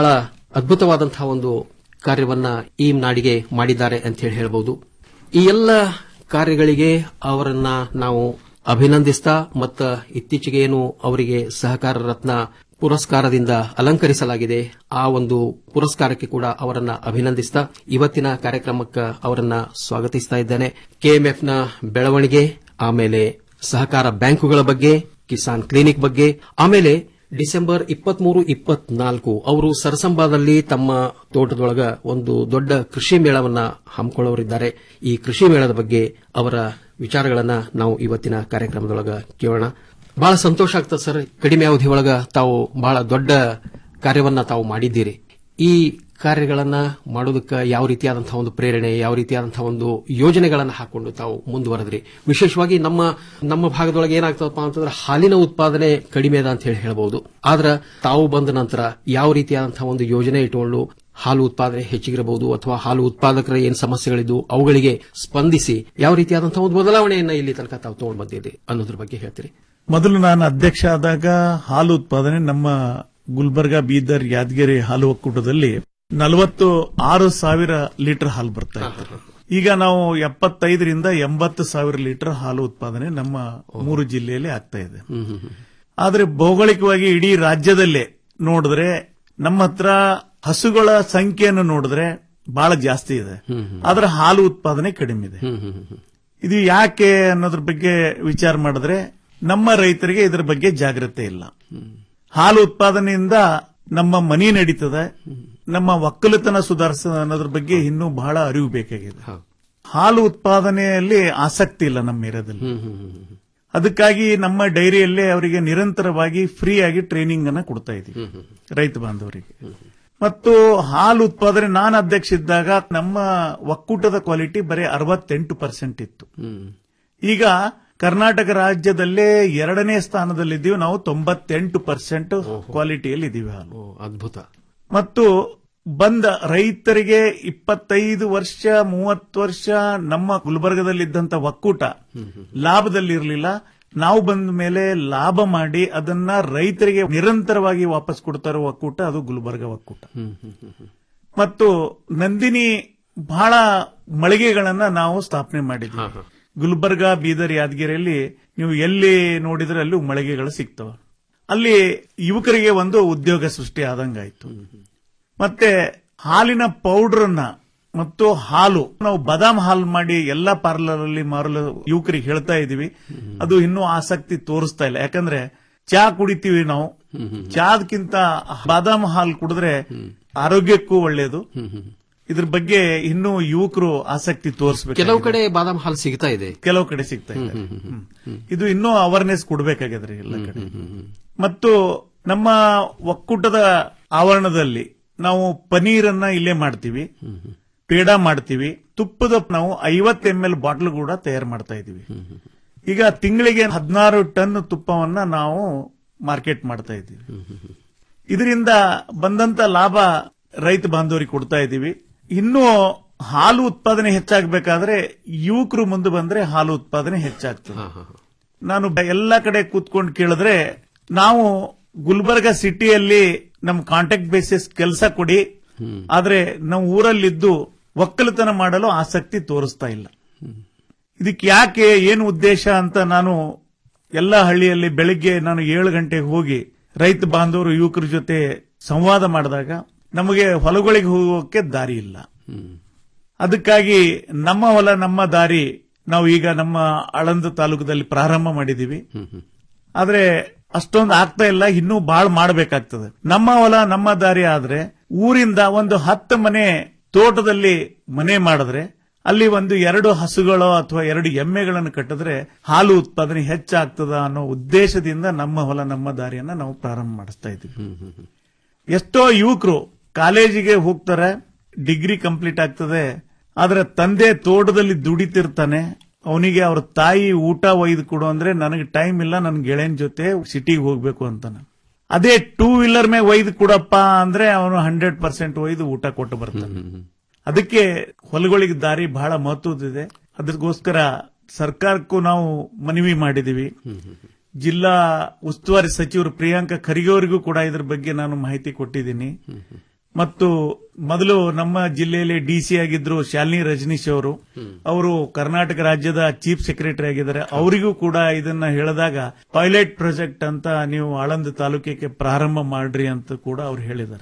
S14: ಅದ್ಭುತವಾದಂತಹ ಒಂದು ಕಾರ್ಯವನ್ನ ಈ ನಾಡಿಗೆ ಮಾಡಿದ್ದಾರೆ ಅಂತ ಹೇಳಿ ಹೇಳಬಹುದು ಈ ಎಲ್ಲ ಕಾರ್ಯಗಳಿಗೆ ಅವರನ್ನ ನಾವು ಅಭಿನಂದಿಸ್ತಾ ಮತ್ತ ಇತ್ತೀಚೆಗೆ ಏನು ಅವರಿಗೆ ಸಹಕಾರ ರತ್ನ ಪುರಸ್ಕಾರದಿಂದ ಅಲಂಕರಿಸಲಾಗಿದೆ ಆ ಒಂದು ಪುರಸ್ಕಾರಕ್ಕೆ ಕೂಡ ಅವರನ್ನ ಅಭಿನಂದಿಸ್ತಾ ಇವತ್ತಿನ ಕಾರ್ಯಕ್ರಮಕ್ಕೆ ಅವರನ್ನ ಸ್ವಾಗತಿಸ್ತಾ ಇದ್ದೇನೆ ಕೆಎಂಎಫ್ನ ಬೆಳವಣಿಗೆ ಆಮೇಲೆ ಸಹಕಾರ ಬ್ಯಾಂಕುಗಳ ಬಗ್ಗೆ ಕಿಸಾನ್ ಕ್ಲಿನಿಕ್ ಬಗ್ಗೆ ಆಮೇಲೆ ಡಿಸೆಂಬರ್ ಇಪ್ಪತ್ಮೂರು ಇಪ್ಪತ್ನಾಲ್ಕು ಅವರು ಸರಸಂಬಾದಲ್ಲಿ ತಮ್ಮ ತೋಟದೊಳಗ ಒಂದು ದೊಡ್ಡ ಕೃಷಿ ಮೇಳವನ್ನ ಹಮ್ಮಿಕೊಳ್ಳೋರಿದ್ದಾರೆ ಈ ಕೃಷಿ ಮೇಳದ ಬಗ್ಗೆ ಅವರ ವಿಚಾರಗಳನ್ನ ನಾವು ಇವತ್ತಿನ ಕಾರ್ಯಕ್ರಮದೊಳಗ ಕೇಳೋಣ ಬಹಳ ಸಂತೋಷ ಆಗ್ತದೆ ಸರ್ ಕಡಿಮೆ ಅವಧಿ ಒಳಗ ತಾವು ಬಹಳ ದೊಡ್ಡ ಕಾರ್ಯವನ್ನ ತಾವು ಮಾಡಿದ್ದೀರಿ ಈ ಕಾರ್ಯಗಳನ್ನ ಮಾಡೋದಕ್ಕೆ ಯಾವ ರೀತಿಯಾದಂತಹ ಒಂದು ಪ್ರೇರಣೆ ಯಾವ ರೀತಿಯಾದಂತಹ ಒಂದು ಯೋಜನೆಗಳನ್ನ ಹಾಕೊಂಡು ತಾವು ಮುಂದುವರೆದ್ರಿ ವಿಶೇಷವಾಗಿ ನಮ್ಮ ನಮ್ಮ ಭಾಗದೊಳಗೆ ಏನಾಗ್ತದಪ್ಪ ಅಂತಂದ್ರೆ ಹಾಲಿನ ಉತ್ಪಾದನೆ ಕಡಿಮೆ ಅದ ಅಂತ ಹೇಳಿ ಹೇಳಬಹುದು ಆದ್ರೆ ತಾವು ಬಂದ ನಂತರ ಯಾವ ರೀತಿಯಾದಂತಹ ಒಂದು ಯೋಜನೆ ಇಟ್ಟುಕೊಂಡು ಹಾಲು ಉತ್ಪಾದನೆ ಹೆಚ್ಚಿಗಿರಬಹುದು ಅಥವಾ ಹಾಲು ಉತ್ಪಾದಕರ ಏನ್ ಸಮಸ್ಯೆಗಳಿದ್ದು ಅವುಗಳಿಗೆ ಸ್ಪಂದಿಸಿ ಯಾವ ರೀತಿಯಾದಂತಹ ಒಂದು ಬದಲಾವಣೆಯನ್ನ ಇಲ್ಲಿ ತನಕ ತಾವು ತಗೊಂಡು ಬಂದಿದೆ ಅನ್ನೋದ್ರ ಬಗ್ಗೆ ಹೇಳ್ತೀರಿ
S12: ಮೊದಲು ನಾನು ಅಧ್ಯಕ್ಷ ಆದಾಗ ಹಾಲು ಉತ್ಪಾದನೆ ನಮ್ಮ ಗುಲ್ಬರ್ಗಾ ಬೀದರ್ ಯಾದಗಿರಿ ಹಾಲು ಒಕ್ಕೂಟದಲ್ಲಿ ನಲವತ್ತು ಆರು ಸಾವಿರ ಲೀಟರ್ ಹಾಲು ಬರ್ತಾ ಇತ್ತು ಈಗ ನಾವು ಎಪ್ಪತ್ತೈದರಿಂದ ಎಂಬತ್ತು ಸಾವಿರ ಲೀಟರ್ ಹಾಲು ಉತ್ಪಾದನೆ ನಮ್ಮ ಮೂರು ಜಿಲ್ಲೆಯಲ್ಲಿ ಆಗ್ತಾ ಇದೆ ಆದ್ರೆ ಭೌಗೋಳಿಕವಾಗಿ ಇಡೀ ರಾಜ್ಯದಲ್ಲೇ ನೋಡಿದ್ರೆ ನಮ್ಮ ಹತ್ರ ಹಸುಗಳ ಸಂಖ್ಯೆಯನ್ನು ನೋಡಿದ್ರೆ ಬಹಳ ಜಾಸ್ತಿ ಇದೆ ಆದ್ರೆ ಹಾಲು ಉತ್ಪಾದನೆ ಕಡಿಮೆ ಇದೆ ಇದು ಯಾಕೆ ಅನ್ನೋದ್ರ ಬಗ್ಗೆ ವಿಚಾರ ಮಾಡಿದ್ರೆ ನಮ್ಮ ರೈತರಿಗೆ ಇದರ ಬಗ್ಗೆ ಜಾಗ್ರತೆ ಇಲ್ಲ ಹಾಲು ಉತ್ಪಾದನೆಯಿಂದ ನಮ್ಮ ಮನಿ ನಡೀತದೆ ನಮ್ಮ ಒಕ್ಕಲುತನ ಸುಧಾರಿಸ ಅನ್ನೋದ್ರ ಬಗ್ಗೆ ಇನ್ನೂ ಬಹಳ ಅರಿವು ಬೇಕಾಗಿದೆ ಹಾಲು ಉತ್ಪಾದನೆಯಲ್ಲಿ ಆಸಕ್ತಿ ಇಲ್ಲ ನಮ್ಮ ಏರಿಯಾದಲ್ಲಿ ಅದಕ್ಕಾಗಿ ನಮ್ಮ ಡೈರಿಯಲ್ಲೇ ಅವರಿಗೆ ನಿರಂತರವಾಗಿ ಫ್ರೀ ಆಗಿ ಟ್ರೈನಿಂಗ್ ಅನ್ನ ಕೊಡ್ತಾ ಇದೀವಿ ರೈತ ಬಾಂಧವರಿಗೆ ಮತ್ತು ಹಾಲು ಉತ್ಪಾದನೆ ನಾನು ಅಧ್ಯಕ್ಷ ಇದ್ದಾಗ ನಮ್ಮ ಒಕ್ಕೂಟದ ಕ್ವಾಲಿಟಿ ಬರೀ ಅರವತ್ತೆಂಟು ಪರ್ಸೆಂಟ್ ಇತ್ತು ಈಗ ಕರ್ನಾಟಕ ರಾಜ್ಯದಲ್ಲೇ ಎರಡನೇ ಸ್ಥಾನದಲ್ಲಿದ್ದೀವಿ ನಾವು ತೊಂಬತ್ತೆಂಟು ಪರ್ಸೆಂಟ್ ಕ್ವಾಲಿಟಿಯಲ್ಲಿ ಇದ್ದೀವಿ ಹಾಲು
S14: ಅದ್ಭುತ
S12: ಮತ್ತು ಬಂದ ರೈತರಿಗೆ ಇಪ್ಪತ್ತೈದು ವರ್ಷ ಮೂವತ್ತು ವರ್ಷ ನಮ್ಮ ಗುಲ್ಬರ್ಗದಲ್ಲಿದ್ದಂತ ಒಕ್ಕೂಟ ಲಾಭದಲ್ಲಿರಲಿಲ್ಲ ನಾವು ಬಂದ ಮೇಲೆ ಲಾಭ ಮಾಡಿ ಅದನ್ನ ರೈತರಿಗೆ ನಿರಂತರವಾಗಿ ವಾಪಸ್ ಕೊಡ್ತಾರೋ ಒಕ್ಕೂಟ ಅದು ಗುಲ್ಬರ್ಗ ಒಕ್ಕೂಟ ಮತ್ತು ನಂದಿನಿ ಬಹಳ ಮಳಿಗೆಗಳನ್ನ ನಾವು ಸ್ಥಾಪನೆ ಮಾಡಿದ್ವಿ ಗುಲ್ಬರ್ಗಾ ಬೀದರ್ ಯಾದಗಿರಿಯಲ್ಲಿ ನೀವು ಎಲ್ಲಿ ನೋಡಿದ್ರೆ ಅಲ್ಲಿ ಮಳಿಗೆಗಳು ಸಿಗ್ತವೆ ಅಲ್ಲಿ ಯುವಕರಿಗೆ ಒಂದು ಉದ್ಯೋಗ ಸೃಷ್ಟಿ ಆದಂಗಾಯ್ತು ಮತ್ತೆ ಹಾಲಿನ ಪೌಡರ್ ಅನ್ನ ಮತ್ತು ಹಾಲು ನಾವು ಬಾದಾಮ್ ಹಾಲು ಮಾಡಿ ಎಲ್ಲಾ ಪಾರ್ಲರ್ ಅಲ್ಲಿ ಮಾರಲು ಯುವಕರಿಗೆ ಹೇಳ್ತಾ ಇದೀವಿ ಅದು ಇನ್ನೂ ಆಸಕ್ತಿ ತೋರಿಸ್ತಾ ಇಲ್ಲ ಯಾಕಂದ್ರೆ ಚಾ ಕುಡಿತೀವಿ ನಾವು ಚಾದ್ಕಿಂತ ಬಾದಾಮ್ ಹಾಲು ಕುಡಿದ್ರೆ ಆರೋಗ್ಯಕ್ಕೂ ಒಳ್ಳೆಯದು ಇದ್ರ ಬಗ್ಗೆ ಇನ್ನೂ ಯುವಕರು ಆಸಕ್ತಿ ತೋರಿಸಬೇಕು
S14: ಕೆಲವು ಕಡೆ ಬಾದಾಮ್ ಹಾಲು ಸಿಗ್ತಾ ಇದೆ
S12: ಕೆಲವು ಕಡೆ ಸಿಗ್ತಾ ಇದೆ ಹ್ಮ್. ಇದು ಇನ್ನೂ ಅವೇರ್ನೆಸ್ ಕೊಡ್ಬೇಕಾಗ್ಯದ್ರಿ ಎಲ್ಲ ಕಡೆ ಮತ್ತು ನಮ್ಮ ಒಕ್ಕೂಟದ ಆವರಣದಲ್ಲಿ ನಾವು ಪನೀರನ್ನ ಇಲ್ಲೇ ಮಾಡ್ತೀವಿ ಪೇಡ ಮಾಡ್ತೀವಿ ತುಪ್ಪದ ನಾವು ಐವತ್ತು ಎಂ ಎಲ್ ಬಾಟ್ಲ್ ಕೂಡ ತಯಾರು ಮಾಡ್ತಾ ಇದೀವಿ ಈಗ ತಿಂಗಳಿಗೆ ಹದಿನಾರು ಟನ್ ತುಪ್ಪವನ್ನ ನಾವು ಮಾರ್ಕೆಟ್ ಮಾಡ್ತಾ ಇದ್ದೀವಿ ಇದರಿಂದ ಬಂದಂತ ಲಾಭ ರೈತ ಬಾಂಧವರಿಗೆ ಕೊಡ್ತಾ ಇದ್ದೀವಿ ಇನ್ನು ಹಾಲು ಉತ್ಪಾದನೆ ಹೆಚ್ಚಾಗಬೇಕಾದ್ರೆ ಯುವಕರು ಮುಂದೆ ಬಂದ್ರೆ ಹಾಲು ಉತ್ಪಾದನೆ ಹೆಚ್ಚಾಗ್ತದೆ ನಾನು ಬ- ಎಲ್ಲ ಕಡೆ ಕೂತ್ಕೊಂಡು ಕೇಳಿದ್ರೆ ನಾವು ಗುಲ್ಬರ್ಗ ಸಿಟಿಯಲ್ಲಿ ನಮ್ ಕಾಂಟ್ಯಾಕ್ಟ್ ಬೇಸಿಸ್ ಕೆಲಸ ಕೊಡಿ ಆದ್ರೆ ನಾವು ಊರಲ್ಲಿದ್ದು ಒಕ್ಕಲತನ ಮಾಡಲು ಆಸಕ್ತಿ ತೋರಿಸ್ತಾ ಇಲ್ಲ ಇದಕ್ಕೆ ಯಾಕೆ ಏನು ಉದ್ದೇಶ ಅಂತ ನಾನು ಎಲ್ಲ ಹಳ್ಳಿಯಲ್ಲಿ ಬೆಳಿಗ್ಗೆ ನಾನು ಏಳು ಗಂಟೆಗೆ ಹೋಗಿ ರೈತ ಬಾಂಧವರು ಯುವಕರ ಜೊತೆ ಸಂವಾದ ಮಾಡಿದಾಗ ನಮಗೆ ಹೊಲಗಳಿಗೆ ಹೋಗೋಕೆ ದಾರಿ ಇಲ್ಲ ಅದಕ್ಕಾಗಿ ನಮ್ಮ ಹೊಲ ನಮ್ಮ ದಾರಿ ನಾವು ಈಗ ನಮ್ಮ ಆಳಂದ ತಾಲೂಕದಲ್ಲಿ ಪ್ರಾರಂಭ ಮಾಡಿದೀವಿ ಆದ್ರೆ ಅಷ್ಟೊಂದು ಆಗ್ತಾ ಇಲ್ಲ ಇನ್ನೂ ಬಹಳ ಮಾಡಬೇಕಾಗ್ತದೆ ನಮ್ಮ ಹೊಲ ನಮ್ಮ ದಾರಿ ಆದ್ರೆ ಊರಿಂದ ಒಂದು ಹತ್ತು ಮನೆ ತೋಟದಲ್ಲಿ ಮನೆ ಮಾಡಿದ್ರೆ ಅಲ್ಲಿ ಒಂದು ಎರಡು ಹಸುಗಳು ಅಥವಾ ಎರಡು ಎಮ್ಮೆಗಳನ್ನು ಕಟ್ಟಿದ್ರೆ ಹಾಲು ಉತ್ಪಾದನೆ ಹೆಚ್ಚಾಗ್ತದ ಅನ್ನೋ ಉದ್ದೇಶದಿಂದ ನಮ್ಮ ಹೊಲ ನಮ್ಮ ದಾರಿಯನ್ನ ನಾವು ಪ್ರಾರಂಭ ಮಾಡಿಸ್ತಾ ಇದ್ದೀವಿ ಎಷ್ಟೋ ಯುವಕರು ಕಾಲೇಜಿಗೆ ಹೋಗ್ತಾರೆ ಡಿಗ್ರಿ ಕಂಪ್ಲೀಟ್ ಆಗ್ತದೆ ಆದ್ರೆ ತಂದೆ ತೋಟದಲ್ಲಿ ದುಡಿತಿರ್ತಾನೆ ಅವನಿಗೆ ಅವ್ರ ತಾಯಿ ಊಟ ಒಯ್ದು ಕೊಡು ಅಂದ್ರೆ ನನಗೆ ಟೈಮ್ ಇಲ್ಲ ನನ್ನ ಗೆಳೆಯನ್ ಜೊತೆ ಸಿಟಿಗೆ ಹೋಗ್ಬೇಕು ಅಂತಾನೆ ಅದೇ ಟೂ ವೀಲರ್ ಮೇಲೆ ಒಯ್ದು ಕೊಡಪ್ಪ ಅಂದ್ರೆ ಅವನು ಹಂಡ್ರೆಡ್ ಪರ್ಸೆಂಟ್ ಒಯ್ದು ಊಟ ಕೊಟ್ಟು ಬರ್ತಾನೆ ಅದಕ್ಕೆ ಹೊಲಗಳಿಗೆ ದಾರಿ ಬಹಳ ಮಹತ್ವದಿದೆ ಅದಕ್ಕೋಸ್ಕರ ಸರ್ಕಾರಕ್ಕೂ ನಾವು ಮನವಿ ಮಾಡಿದೀವಿ ಜಿಲ್ಲಾ ಉಸ್ತುವಾರಿ ಸಚಿವರು ಪ್ರಿಯಾಂಕ ಖರ್ಗೆ ಅವರಿಗೂ ಕೂಡ ಇದ್ರ ಬಗ್ಗೆ ನಾನು ಮಾಹಿತಿ ಕೊಟ್ಟಿದ್ದೀನಿ ಮತ್ತು ಮೊದಲು ನಮ್ಮ ಜಿಲ್ಲೆಯಲ್ಲಿ ಡಿಸಿ ಆಗಿದ್ರು ಶಾಲಿನಿ ರಜನೀಶ್ ಅವರು ಅವರು ಕರ್ನಾಟಕ ರಾಜ್ಯದ ಚೀಫ್ ಸೆಕ್ರೆಟರಿ ಆಗಿದ್ದಾರೆ ಅವರಿಗೂ ಕೂಡ ಇದನ್ನ ಹೇಳಿದಾಗ ಪೈಲಟ್ ಪ್ರಾಜೆಕ್ಟ್ ಅಂತ ನೀವು ಆಳಂದ ತಾಲೂಕಿಗೆ ಪ್ರಾರಂಭ ಮಾಡ್ರಿ ಅಂತ ಕೂಡ ಅವ್ರು ಹೇಳಿದ್ದಾರೆ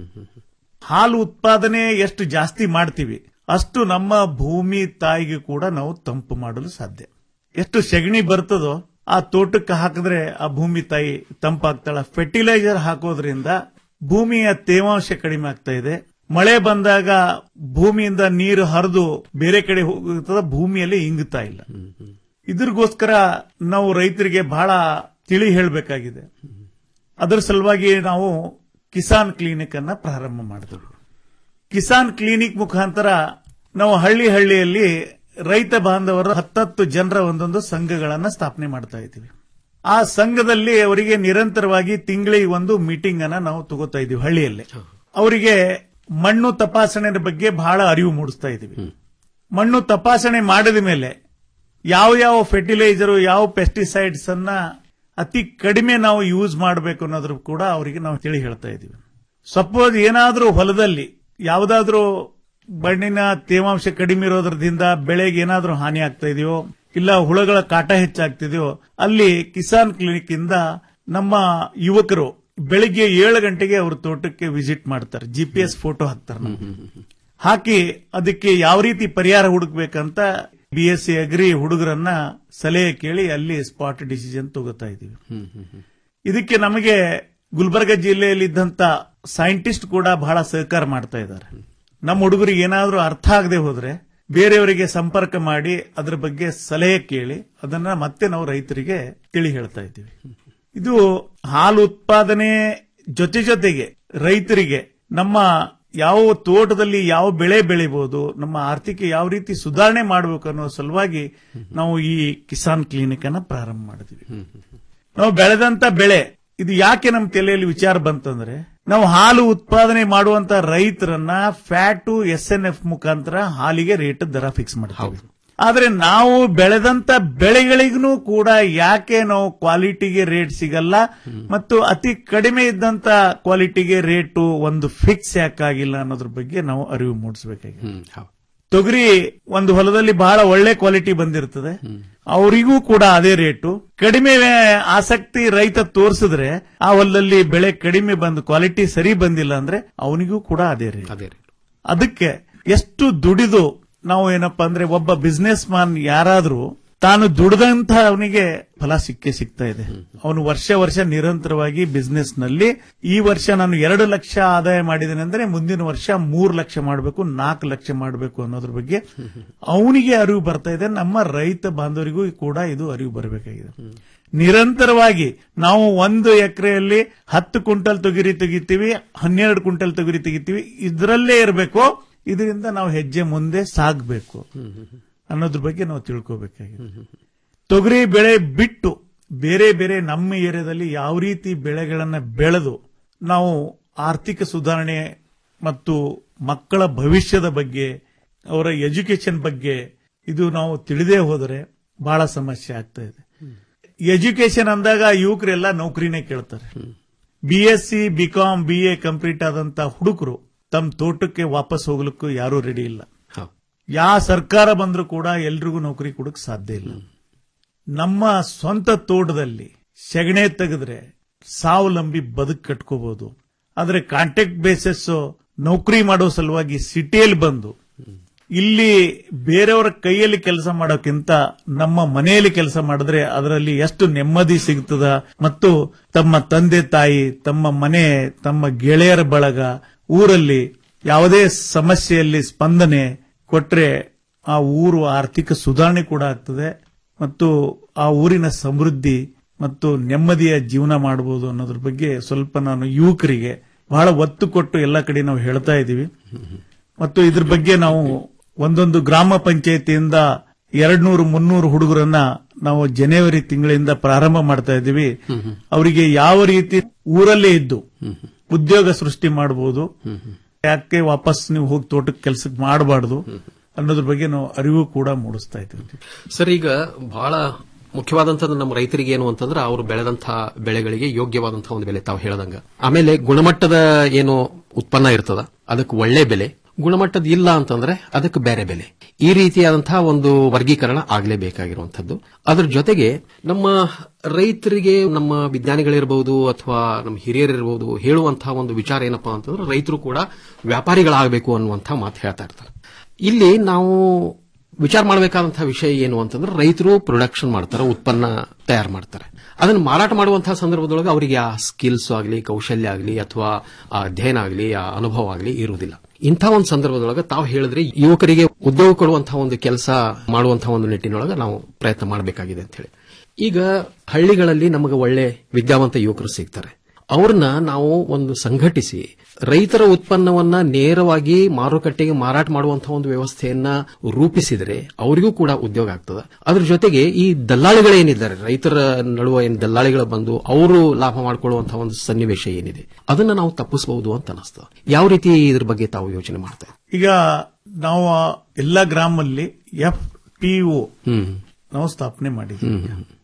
S12: ಹಾಲು ಉತ್ಪಾದನೆ ಎಷ್ಟು ಜಾಸ್ತಿ ಮಾಡ್ತೀವಿ ಅಷ್ಟು ನಮ್ಮ ಭೂಮಿ ತಾಯಿಗೆ ಕೂಡ ನಾವು ತಂಪು ಮಾಡಲು ಸಾಧ್ಯ ಎಷ್ಟು ಸೆಗಣಿ ಬರ್ತದೋ ಆ ತೋಟಕ್ಕೆ ಹಾಕಿದ್ರೆ ಆ ಭೂಮಿ ತಾಯಿ ತಂಪಾಗ್ತಾಳ ಫರ್ಟಿಲೈಸರ್ ಹಾಕೋದ್ರಿಂದ ಭೂಮಿಯ ತೇವಾಂಶ ಕಡಿಮೆ ಆಗ್ತಾ ಇದೆ ಮಳೆ ಬಂದಾಗ ಭೂಮಿಯಿಂದ ನೀರು ಹರಿದು ಬೇರೆ ಕಡೆ ಹೋಗುತ್ತದ ಭೂಮಿಯಲ್ಲಿ ಇಂಗುತ್ತಾ ಇಲ್ಲ ಇದ್ರಿಗೋಸ್ಕರ ನಾವು ರೈತರಿಗೆ ಬಹಳ ತಿಳಿ ಹೇಳಬೇಕಾಗಿದೆ ಅದರ ಸಲುವಾಗಿ ನಾವು ಕಿಸಾನ್ ಕ್ಲಿನಿಕ್ ಅನ್ನ ಪ್ರಾರಂಭ ಮಾಡಿದ್ವಿ ಕಿಸಾನ್ ಕ್ಲಿನಿಕ್ ಮುಖಾಂತರ ನಾವು ಹಳ್ಳಿ ಹಳ್ಳಿಯಲ್ಲಿ ರೈತ ಬಾಂಧವರ ಹತ್ತತ್ತು ಜನರ ಒಂದೊಂದು ಸಂಘಗಳನ್ನ ಸ್ಥಾಪನೆ ಮಾಡ್ತಾ ಇದ್ದೀವಿ ಆ ಸಂಘದಲ್ಲಿ ಅವರಿಗೆ ನಿರಂತರವಾಗಿ ತಿಂಗಳಿಗೆ ಒಂದು ಮೀಟಿಂಗ್ ಅನ್ನ ನಾವು ತಗೋತಾ ಇದೀವಿ ಹಳ್ಳಿಯಲ್ಲಿ ಅವರಿಗೆ ಮಣ್ಣು ತಪಾಸಣೆ ಬಗ್ಗೆ ಬಹಳ ಅರಿವು ಮೂಡಿಸ್ತಾ ಇದೀವಿ ಮಣ್ಣು ತಪಾಸಣೆ ಮಾಡಿದ ಮೇಲೆ ಯಾವ ಯಾವ ಫರ್ಟಿಲೈಸರ್ ಯಾವ ಪೆಸ್ಟಿಸೈಡ್ಸ್ ಅನ್ನ ಅತಿ ಕಡಿಮೆ ನಾವು ಯೂಸ್ ಮಾಡಬೇಕು ಅನ್ನೋದ್ರ ಕೂಡ ಅವರಿಗೆ ನಾವು ತಿಳಿ ಹೇಳ್ತಾ ಇದೀವಿ ಸಪೋಸ್ ಏನಾದ್ರೂ ಹೊಲದಲ್ಲಿ ಯಾವುದಾದ್ರೂ ಮಣ್ಣಿನ ತೇವಾಂಶ ಕಡಿಮೆ ಇರೋದ್ರದಿಂದ ಬೆಳೆಗೆ ಏನಾದ್ರೂ ಹಾನಿ ಆಗ್ತಾ ಇದೆಯೋ ಇಲ್ಲ ಹುಳಗಳ ಕಾಟ ಹೆಚ್ಚಾಗ್ತಿದೆಯೋ ಅಲ್ಲಿ ಕಿಸಾನ್ ಕ್ಲಿನಿಕ್ ಇಂದ ನಮ್ಮ ಯುವಕರು ಬೆಳಿಗ್ಗೆ ಏಳು ಗಂಟೆಗೆ ಅವ್ರ ತೋಟಕ್ಕೆ ವಿಸಿಟ್ ಮಾಡ್ತಾರೆ ಜಿಪಿಎಸ್ ಫೋಟೋ ಹಾಕ್ತಾರೆ ನಮ್ಗೆ. ಹಾಕಿ ಅದಕ್ಕೆ ಯಾವ ರೀತಿ ಪರಿಹಾರ ಹುಡುಕ್ಬೇಕಂತ ಬಿ ಎಸ್ ಸಿ ಅಗ್ರಿ ಹುಡುಗರನ್ನ ಸಲಹೆ ಕೇಳಿ ಅಲ್ಲಿ ಸ್ಪಾಟ್ ಡಿಸಿಷನ್ ತಗೋತಾ ಇದೀವಿ ಇದಕ್ಕೆ ನಮಗೆ ಗುಲ್ಬರ್ಗ ಜಿಲ್ಲೆಯಲ್ಲಿದ್ದಂತ ಸೈಂಟಿಸ್ಟ್ ಕೂಡ ಬಹಳ ಸಹಕಾರ ಮಾಡ್ತಾ ಇದ್ದಾರೆ ನಮ್ಮ ಹುಡುಗರಿಗೆ ಏನಾದ್ರೂ ಅರ್ಥ ಆಗದೆ ಹೋದ್ರೆ ಬೇರೆಯವರಿಗೆ ಸಂಪರ್ಕ ಮಾಡಿ ಅದರ ಬಗ್ಗೆ ಸಲಹೆ ಕೇಳಿ ಅದನ್ನ ಮತ್ತೆ ನಾವು ರೈತರಿಗೆ ತಿಳಿ ಹೇಳ್ತಾ ಇದ್ದೀವಿ ಇದು ಹಾಲು ಉತ್ಪಾದನೆ ಜೊತೆ ಜೊತೆಗೆ ರೈತರಿಗೆ ನಮ್ಮ ಯಾವ ತೋಟದಲ್ಲಿ ಯಾವ ಬೆಳೆ ಬೆಳಿಬಹುದು ನಮ್ಮ ಆರ್ಥಿಕ ಯಾವ ರೀತಿ ಸುಧಾರಣೆ ಮಾಡಬೇಕು ಅನ್ನೋ ಸಲುವಾಗಿ ನಾವು ಈ ಕಿಸಾನ್ ಕ್ಲಿನಿಕ್ ಅನ್ನ ಪ್ರಾರಂಭ ಮಾಡಿದ್ವಿ ನಾವು ಬೆಳೆದಂತ ಬೆಳೆ ಇದು ಯಾಕೆ ನಮ್ಮ ತಲೆಯಲ್ಲಿ ವಿಚಾರ ಬಂತಂದ್ರೆ ನಾವು ಹಾಲು ಉತ್ಪಾದನೆ ಮಾಡುವಂತ ರೈತರನ್ನ ಫ್ಯಾಟು ಎಸ್ ಎನ್ ಎಫ್ ಮುಖಾಂತರ ಹಾಲಿಗೆ ರೇಟ್ ದರ ಫಿಕ್ಸ್ ಮಾಡ್ತೀವಿ ಆದ್ರೆ ನಾವು ಬೆಳೆದಂತ ಬೆಳೆಗಳಿಗೂ ಕೂಡ ಯಾಕೆ ನಾವು ಕ್ವಾಲಿಟಿಗೆ ರೇಟ್ ಸಿಗಲ್ಲ ಮತ್ತು ಅತಿ ಕಡಿಮೆ ಇದ್ದಂತ ಕ್ವಾಲಿಟಿಗೆ ರೇಟು ಒಂದು ಫಿಕ್ಸ್ ಯಾಕಾಗಿಲ್ಲ ಅನ್ನೋದ್ರ ಬಗ್ಗೆ ನಾವು ಅರಿವು ಮೂಡಿಸಬೇಕಾಗಿದೆ ತೊಗರಿ ಒಂದು ಹೊಲದಲ್ಲಿ ಬಹಳ ಒಳ್ಳೆ ಕ್ವಾಲಿಟಿ ಬಂದಿರ್ತದೆ ಅವರಿಗೂ ಕೂಡ ಅದೇ ರೇಟು ಕಡಿಮೆ ಆಸಕ್ತಿ ರೈತ ತೋರಿಸಿದ್ರೆ ಆ ಹೊಲದಲ್ಲಿ ಬೆಳೆ ಕಡಿಮೆ ಬಂದು ಕ್ವಾಲಿಟಿ ಸರಿ ಬಂದಿಲ್ಲ ಅಂದ್ರೆ ಅವನಿಗೂ ಕೂಡ ಅದೇ ರೇಟ್ ಅದಕ್ಕೆ ಎಷ್ಟು ದುಡಿದು ನಾವು ಏನಪ್ಪಾ ಅಂದ್ರೆ ಒಬ್ಬ ಬಿಸ್ನೆಸ್ ಮ್ಯಾನ್ ಯಾರಾದ್ರೂ ತಾನು ದುಡಿದಂತ ಅವನಿಗೆ ಫಲ ಸಿಕ್ಕೇ ಸಿಗ್ತಾ ಇದೆ ಅವನು ವರ್ಷ ವರ್ಷ ನಿರಂತರವಾಗಿ ಬಿಸ್ನೆಸ್ ನಲ್ಲಿ ಈ ವರ್ಷ ನಾನು ಎರಡು ಲಕ್ಷ ಆದಾಯ ಮಾಡಿದ್ದೇನೆ ಅಂದ್ರೆ ಮುಂದಿನ ವರ್ಷ ಮೂರು ಲಕ್ಷ ಮಾಡಬೇಕು ನಾಲ್ಕು ಲಕ್ಷ ಮಾಡಬೇಕು ಅನ್ನೋದ್ರ ಬಗ್ಗೆ ಅವನಿಗೆ ಅರಿವು ಬರ್ತಾ ಇದೆ ನಮ್ಮ ರೈತ ಬಾಂಧವರಿಗೂ ಕೂಡ ಇದು ಅರಿವು ಬರಬೇಕಾಗಿದೆ ನಿರಂತರವಾಗಿ ನಾವು ಒಂದು ಎಕರೆಯಲ್ಲಿ ಹತ್ತು ಕ್ವಿಂಟಲ್ ತೊಗರಿ ತೆಗಿತೀವಿ ಹನ್ನೆರಡು ಕ್ವಿಂಟಲ್ ತೊಗರಿ ತೆಗಿತೀವಿ ಇದರಲ್ಲೇ ಇರಬೇಕು ಇದರಿಂದ ನಾವು ಹೆಜ್ಜೆ ಮುಂದೆ ಸಾಗಬೇಕು ಅನ್ನೋದ್ರ ಬಗ್ಗೆ ನಾವು ತಿಳ್ಕೋಬೇಕಾಗಿದೆ ತೊಗರಿ ಬೆಳೆ ಬಿಟ್ಟು ಬೇರೆ ಬೇರೆ ನಮ್ಮ ಏರಿಯಾದಲ್ಲಿ ಯಾವ ರೀತಿ ಬೆಳೆಗಳನ್ನ ಬೆಳೆದು ನಾವು ಆರ್ಥಿಕ ಸುಧಾರಣೆ ಮತ್ತು ಮಕ್ಕಳ ಭವಿಷ್ಯದ ಬಗ್ಗೆ ಅವರ ಎಜುಕೇಶನ್ ಬಗ್ಗೆ ಇದು ನಾವು ತಿಳಿದೇ ಹೋದರೆ ಬಹಳ ಸಮಸ್ಯೆ ಆಗ್ತಾ ಇದೆ ಎಜುಕೇಶನ್ ಅಂದಾಗ ಯುವಕರೆಲ್ಲ ನೌಕರಿನೇ ಕೇಳ್ತಾರೆ B S C B Com B A complete ಆದಂತ ಹುಡುಗರು ತಮ್ಮ ತೋಟಕ್ಕೆ ವಾಪಸ್ ಹೋಗ್ಲಿಕ್ಕೂ ಯಾರೂ ರೆಡಿ ಇಲ್ಲ ಯಾವ ಸರ್ಕಾರ ಬಂದ್ರೂ ಕೂಡ ಎಲ್ರಿಗೂ ನೌಕರಿ ಕೊಡಕ್ ಸಾಧ್ಯ ಇಲ್ಲ ನಮ್ಮ ಸ್ವಂತ ತೋಟದಲ್ಲಿ ಸೆಗಣೆ ತೆಗೆದ್ರೆ ಸ್ವಾವಲಂಬಿ ಬದುಕು ಕಟ್ಕೋಬಹುದು ಆದ್ರೆ ಕಾಂಟ್ಯಾಕ್ಟ್ ಬೇಸಿಸ್ ನೌಕರಿ ಮಾಡೋ ಸಲುವಾಗಿ ಸಿಟಿಯಲ್ಲಿ ಬಂದು ಇಲ್ಲಿ ಬೇರೆಯವರ ಕೈಯಲ್ಲಿ ಕೆಲಸ ಮಾಡೋಕ್ಕಿಂತ ನಮ್ಮ ಮನೆಯಲ್ಲಿ ಕೆಲಸ ಮಾಡಿದ್ರೆ ಅದರಲ್ಲಿ ಎಷ್ಟು ನೆಮ್ಮದಿ ಸಿಗ್ತದ ಮತ್ತು ತಮ್ಮ ತಂದೆ ತಾಯಿ ತಮ್ಮ ಮನೆ ತಮ್ಮ ಗೆಳೆಯರ ಬಳಗ ಊರಲ್ಲಿ ಯಾವುದೇ ಸಮಸ್ಯೆಯಲ್ಲಿ ಸ್ಪಂದನೆ ಕೊಟ್ರೆ ಆ ಊರು ಆರ್ಥಿಕ ಸುಧಾರಣೆ ಕೂಡ ಆಗ್ತದೆ ಮತ್ತು ಆ ಊರಿನ ಸಮೃದ್ಧಿ ಮತ್ತು ನೆಮ್ಮದಿಯ ಜೀವನ ಮಾಡಬಹುದು ಅನ್ನೋದ್ರ ಬಗ್ಗೆ ಸ್ವಲ್ಪ ನಾನು ಯುವಕರಿಗೆ ಬಹಳ ಒತ್ತು ಕೊಟ್ಟು ಎಲ್ಲ ಕಡೆ ನಾವು ಹೇಳ್ತಾ ಇದ್ದೀವಿ ಮತ್ತು ಇದ್ರ ಬಗ್ಗೆ ನಾವು ಒಂದೊಂದು ಗ್ರಾಮ ಪಂಚಾಯತಿಯಿಂದ ಎರಡ್ ನೂರು ಮುನ್ನೂರು ಹುಡುಗರನ್ನ ನಾವು ಜನವರಿ ತಿಂಗಳಿಂದ ಪ್ರಾರಂಭ ಮಾಡ್ತಾ ಇದ್ದೀವಿ ಅವರಿಗೆ ಯಾವ ರೀತಿ ಊರಲ್ಲೇ ಇದ್ದು ಉದ್ಯೋಗ ಸೃಷ್ಟಿ ಮಾಡಬಹುದು ಯಾಕೆ ವಾಪಸ್ ನೀವು ಹೋಗಿ ತೋಟಕ್ಕೆ ಕೆಲಸಕ್ಕೆ ಮಾಡಬಾರ್ದು ಅನ್ನೋದ್ರ ಬಗ್ಗೆ ನಾವು ಅರಿವು ಕೂಡ ಮೂಡಿಸ್ತಾ ಇದ್ದೀವಿ
S14: ಸರ್ ಈಗ ಬಹಳ ಮುಖ್ಯವಾದಂತದ್ದು ನಮ್ಮ ರೈತರಿಗೆ ಏನು ಅಂತಂದ್ರೆ ಅವರು ಬೆಳೆದಂತಹ ಬೆಳೆಗಳಿಗೆ ಯೋಗ್ಯವಾದಂತಹ ಒಂದು ಬೆಲೆ ತಾವು ಹೇಳದಂಗ ಆಮೇಲೆ ಗುಣಮಟ್ಟದ ಏನು ಉತ್ಪನ್ನ ಇರ್ತದ ಅದಕ್ಕೆ ಒಳ್ಳೆ ಬೆಲೆ ಗುಣಮಟ್ಟದ ಇಲ್ಲ ಅಂತಂದ್ರೆ ಅದಕ್ಕೆ ಬೇರೆ ಬೆಲೆ ಈ ರೀತಿಯಾದಂತಹ ಒಂದು ವರ್ಗೀಕರಣ ಆಗಲೇಬೇಕಾಗಿರುವಂತದ್ದು ಅದ್ರ ಜೊತೆಗೆ ನಮ್ಮ ರೈತರಿಗೆ ನಮ್ಮ ವಿಜ್ಞಾನಿಗಳಿರಬಹುದು ಅಥವಾ ನಮ್ಮ ಹಿರಿಯರಿರಬಹುದು ಹೇಳುವಂತಹ ಒಂದು ವಿಚಾರ ಏನಪ್ಪಾ ಅಂತಂದ್ರೆ ರೈತರು ಕೂಡ ವ್ಯಾಪಾರಿಗಳಾಗಬೇಕು ಅನ್ನುವಂತಹ ಮಾತು ಹೇಳ್ತಾ ಇರ್ತಾರೆ ಇಲ್ಲಿ ನಾವು ವಿಚಾರ ಮಾಡಬೇಕಾದಂತಹ ವಿಷಯ ಏನು ಅಂತಂದ್ರೆ ರೈತರು ಪ್ರೊಡಕ್ಷನ್ ಮಾಡ್ತಾರೆ ಉತ್ಪನ್ನ ತಯಾರು ಮಾಡ್ತಾರೆ ಅದನ್ನು ಮಾರಾಟ ಮಾಡುವಂತಹ ಸಂದರ್ಭದೊಳಗೆ ಅವರಿಗೆ ಆ ಸ್ಕಿಲ್ಸ್ ಆಗಲಿ ಕೌಶಲ್ಯ ಆಗಲಿ ಅಥವಾ ಆ ಅಧ್ಯಯನ ಆಗಲಿ ಆ ಅನುಭವ ಆಗಲಿ ಇರುವುದಿಲ್ಲ ಇಂಥ ಒಂದು ಸಂದರ್ಭದೊಳಗೆ ತಾವು ಹೇಳಿದ್ರೆ ಯುವಕರಿಗೆ ಉದ್ಯೋಗ ಕೊಡುವಂತಹ ಒಂದು ಕೆಲಸ ಮಾಡುವಂತಹ ಒಂದು ನಿಟ್ಟಿನೊಳಗೆ ನಾವು ಪ್ರಯತ್ನ ಮಾಡಬೇಕಾಗಿದೆ ಅಂತ ಹೇಳಿ ಈಗ ಹಳ್ಳಿಗಳಲ್ಲಿ ನಮಗೆ ಒಳ್ಳೆ ವಿದ್ಯಾವಂತ ಯುವಕರು ಸಿಗ್ತಾರೆ ಅವ್ರನ್ನ ನಾವು ಒಂದು ಸಂಘಟಿಸಿ ರೈತರ ಉತ್ಪನ್ನವನ್ನ ನೇರವಾಗಿ ಮಾರುಕಟ್ಟೆಗೆ ಮಾರಾಟ ಮಾಡುವಂತಹ ಒಂದು ವ್ಯವಸ್ಥೆಯನ್ನ ರೂಪಿಸಿದರೆ ಅವರಿಗೂ ಕೂಡ ಉದ್ಯೋಗ ಆಗ್ತದೆ ಅದ್ರ ಜೊತೆಗೆ ಈ ದಲ್ಲಾಳಿಗಳೇನಿದ್ದಾರೆ ರೈತರ ನಡುವೆ ಏನು ದಲ್ಲಾಳಿಗಳು ಬಂದು ಅವರು ಲಾಭ ಮಾಡಿಕೊಳ್ಳುವಂತಹ ಒಂದು ಸನ್ನಿವೇಶ ಏನಿದೆ ಅದನ್ನ ನಾವು ತಪ್ಪಿಸಬಹುದು ಅಂತ ಅನಿಸ್ತದೆ ಯಾವ ರೀತಿ ಇದ್ರ ಬಗ್ಗೆ ತಾವು ಯೋಚನೆ ಮಾಡ್ತಾ ಇದ್ದೀರಿ?
S12: ಈಗ ನಾವು ಎಲ್ಲ ಗ್ರಾಮಲ್ಲಿ ಎಫ್ ಪಿ ಒ ನಾವು ಸ್ಥಾಪನೆ ಮಾಡಿದ್ವಿ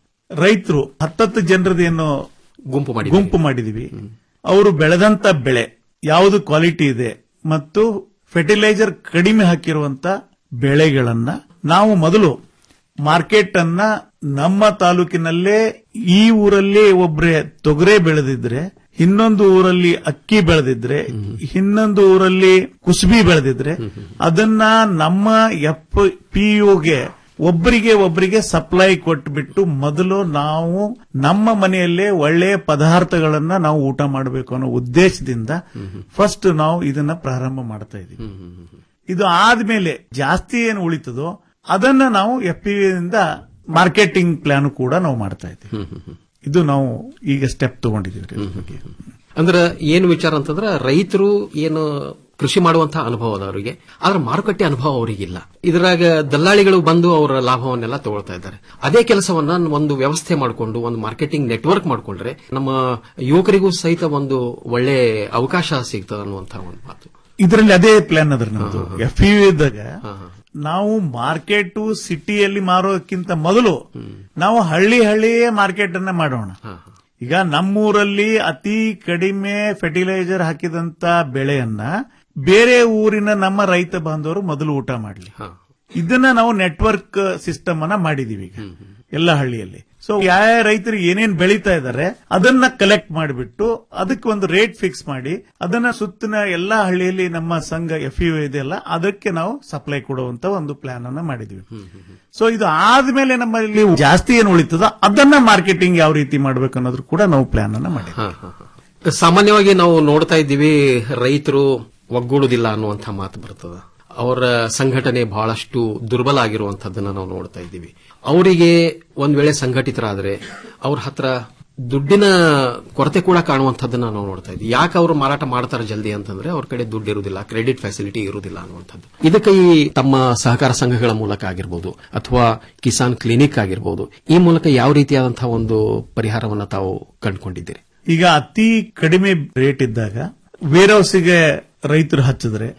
S12: ರೈತರು ಹತ್ತತ್ತು ಜನರದೇನು
S14: ಗುಂಪು ಮಾಡಿ
S12: ಗುಂಪು ಮಾಡಿದೀವಿ ಅವರು ಬೆಳೆದಂತ ಬೆಳೆ ಯಾವುದು ಕ್ವಾಲಿಟಿ ಇದೆ ಮತ್ತು ಫರ್ಟಿಲೈಸರ್ ಕಡಿಮೆ ಹಾಕಿರುವಂತ ಬೆಳೆಗಳನ್ನ ನಾವು ಮೊದಲು ಮಾರ್ಕೆಟ್ ಅನ್ನ ನಮ್ಮ ತಾಲೂಕಿನಲ್ಲೇ ಈ ಊರಲ್ಲಿ ಒಬ್ರೆ ತೊಗರೆ ಬೆಳೆದಿದ್ರೆ ಇನ್ನೊಂದು ಊರಲ್ಲಿ ಅಕ್ಕಿ ಬೆಳೆದಿದ್ರೆ ಇನ್ನೊಂದು ಊರಲ್ಲಿ ಕುಸುಬಿ ಬೆಳೆದಿದ್ರೆ ಅದನ್ನ ನಮ್ಮ ಎಫ್ ಪಿಯುಗೆ ಒಬ್ಬರಿಗೆ ಒಬ್ಬರಿಗೆ ಸಪ್ಲೈ ಕೊಟ್ಬಿಟ್ಟು ಮೊದಲು ನಾವು ನಮ್ಮ ಮನೆಯಲ್ಲೇ ಒಳ್ಳೆಯ ಪದಾರ್ಥಗಳನ್ನ ನಾವು ಊಟ ಮಾಡಬೇಕು ಅನ್ನೋ ಉದ್ದೇಶದಿಂದ ಫಸ್ಟ್ ನಾವು ಇದನ್ನ ಪ್ರಾರಂಭ ಮಾಡ್ತಾ ಇದೀವಿ ಇದು ಆದ್ಮೇಲೆ ಜಾಸ್ತಿ ಏನು ಉಳಿತದೋ ಅದನ್ನ ನಾವು ಎಫ್ ಪಿ ಇಂದ ಮಾರ್ಕೆಟಿಂಗ್ ಪ್ಲಾನ್ ಕೂಡ ನಾವು ಮಾಡ್ತಾ ಇದ್ದೀವಿ ಇದು ನಾವು ಈಗ ಸ್ಟೆಪ್ ತಗೊಂಡಿದ್ದೀವಿ ಇದ್ರ ಬಗ್ಗೆ.
S14: ಅಂದ್ರೆ ಏನು ವಿಚಾರ ಅಂತಂದ್ರೆ ರೈತರು ಏನು ಕೃಷಿ ಮಾಡುವಂತಹ ಅನುಭವ ಅದ ಅವರಿಗೆ ಆದ್ರೆ ಮಾರುಕಟ್ಟೆ ಅನುಭವ ಅವರಿಗಿಲ್ಲ ಇದ್ರಾಗ ದಲ್ಲಾಳಿಗಳು ಬಂದು ಅವರ ಲಾಭವನ್ನೆಲ್ಲ ತಗೊಳ್ತಾ ಇದ್ದಾರೆ ಅದೇ ಕೆಲಸವನ್ನ ಒಂದು ವ್ಯವಸ್ಥೆ ಮಾಡಿಕೊಂಡು ಒಂದು ಮಾರ್ಕೆಟಿಂಗ್ ನೆಟ್ವರ್ಕ್ ಮಾಡಿಕೊಂಡ್ರೆ ನಮ್ಮ ಯುವಕರಿಗೂ ಸಹಿತ ಒಂದು ಒಳ್ಳೆ ಅವಕಾಶ ಸಿಗ್ತದೆ ಅನ್ನುವಂತಹ ಒಂದು ಮಾತು
S12: ಇದರಲ್ಲಿ ಅದೇ ಪ್ಲಾನ್ ಅದ್ರ ನಮ್ದು ಎಫ್ ಯು ಇದ್ದಾಗ ನಾವು ಮಾರ್ಕೆಟ್ ಸಿಟಿಯಲ್ಲಿ ಮಾರೋದಕ್ಕಿಂತ ಮೊದಲು ನಾವು ಹಳ್ಳಿ ಹಳ್ಳಿಯೇ ಮಾರ್ಕೆಟ್ ಅನ್ನ ಮಾಡೋಣ ಈಗ ನಮ್ಮೂರಲ್ಲಿ ಅತಿ ಕಡಿಮೆ ಫರ್ಟಿಲೈಸರ್ ಹಾಕಿದಂತ ಬೆಳೆಯನ್ನ ಬೇರೆ ಊರಿನ ನಮ್ಮ ರೈತ ಬಾಂಧವರು ಮೊದಲು ಊಟ ಮಾಡಲಿ ಇದನ್ನ ನಾವು ನೆಟ್ವರ್ಕ್ ಸಿಸ್ಟಮ್ ಅನ್ನ ಮಾಡಿದೀವಿ ಈಗ ಎಲ್ಲ ಹಳ್ಳಿಯಲ್ಲಿ ಸೊ ಯಾವ ರೈತರು ಏನೇನ್ ಬೆಳೀತಾ ಇದ್ದಾರೆ ಅದನ್ನ ಕಲೆಕ್ಟ್ ಮಾಡಿಬಿಟ್ಟು ಅದಕ್ಕೆ ಒಂದು ರೇಟ್ ಫಿಕ್ಸ್ ಮಾಡಿ ಅದನ್ನ ಸುತ್ತಿನ ಎಲ್ಲಾ ಹಳ್ಳಿಯಲ್ಲಿ ನಮ್ಮ ಸಂಘ ಎಫ್ ಯು ಇದೆಯಲ್ಲ ಅದಕ್ಕೆ ನಾವು ಸಪ್ಲೈ ಕೊಡುವಂತ ಒಂದು ಪ್ಲಾನ್ ಅನ್ನ ಮಾಡಿದ್ವಿ ಸೊ ಇದು ಆದ್ಮೇಲೆ ನಮ್ಮಲ್ಲಿ ಜಾಸ್ತಿ ಏನು ಉಳಿತದೋ ಅದನ್ನ ಮಾರ್ಕೆಟಿಂಗ್ ಯಾವ ರೀತಿ ಮಾಡ್ಬೇಕು ಅನ್ನೋದ್ರ ಕೂಡ ನಾವು ಪ್ಲಾನ್ ಅನ್ನ ಮಾಡಿದ್ವಿ
S14: ಸಾಮಾನ್ಯವಾಗಿ ನಾವು ನೋಡ್ತಾ ಇದ್ದೀವಿ ರೈತರು ಒಗ್ಗೂಡುದಿಲ್ಲ ಅನ್ನುವಂಥ ಮಾತು ಬರ್ತದ ಅವರ ಸಂಘಟನೆ ಬಹಳಷ್ಟು ದುರ್ಬಲ ಆಗಿರುವಂತದ್ದನ್ನ ನಾವು ನೋಡ್ತಾ ಇದ್ದೀವಿ ಅವರಿಗೆ ಒಂದ್ ವೇಳೆ ಸಂಘಟಿತರಾದ್ರೆ ಅವ್ರ ಹತ್ರ ದುಡ್ಡಿನ ಕೊರತೆ ಕೂಡ ಕಾಣುವಂಥದ್ದನ್ನ ನಾವು ನೋಡ್ತಾ ಇದ್ದೀವಿ ಯಾಕೆ ಅವರು ಮಾರಾಟ ಮಾಡ್ತಾರೆ ಜಲ್ದಿ ಅಂತಂದ್ರೆ ಅವ್ರ ಕಡೆ ದುಡ್ಡು ಇರುವುದಿಲ್ಲ ಕ್ರೆಡಿಟ್ ಫೆಸಿಲಿಟಿ ಇರುವುದಿಲ್ಲ ಅನ್ನುವಂಥದ್ದು ಇದಕ್ಕೆ ಈ ತಮ್ಮ ಸಹಕಾರ ಸಂಘಗಳ ಮೂಲಕ ಆಗಿರ್ಬೋದು ಅಥವಾ ಕಿಸಾನ್ ಕ್ಲಿನಿಕ್ ಆಗಿರ್ಬೋದು ಈ ಮೂಲಕ ಯಾವ ರೀತಿಯಾದಂತಹ ಒಂದು ಪರಿಹಾರವನ್ನ ತಾವು ಕಂಡುಕೊಂಡಿದ್ದೀರಿ
S12: ಈಗ ಅತಿ ಕಡಿಮೆ ರೇಟ್ ಇದ್ದಾಗ ವೇರ್ ಹೌಸ್ಗೆ ರೈತರು ಹಚ್ಚಿದ್ರೆ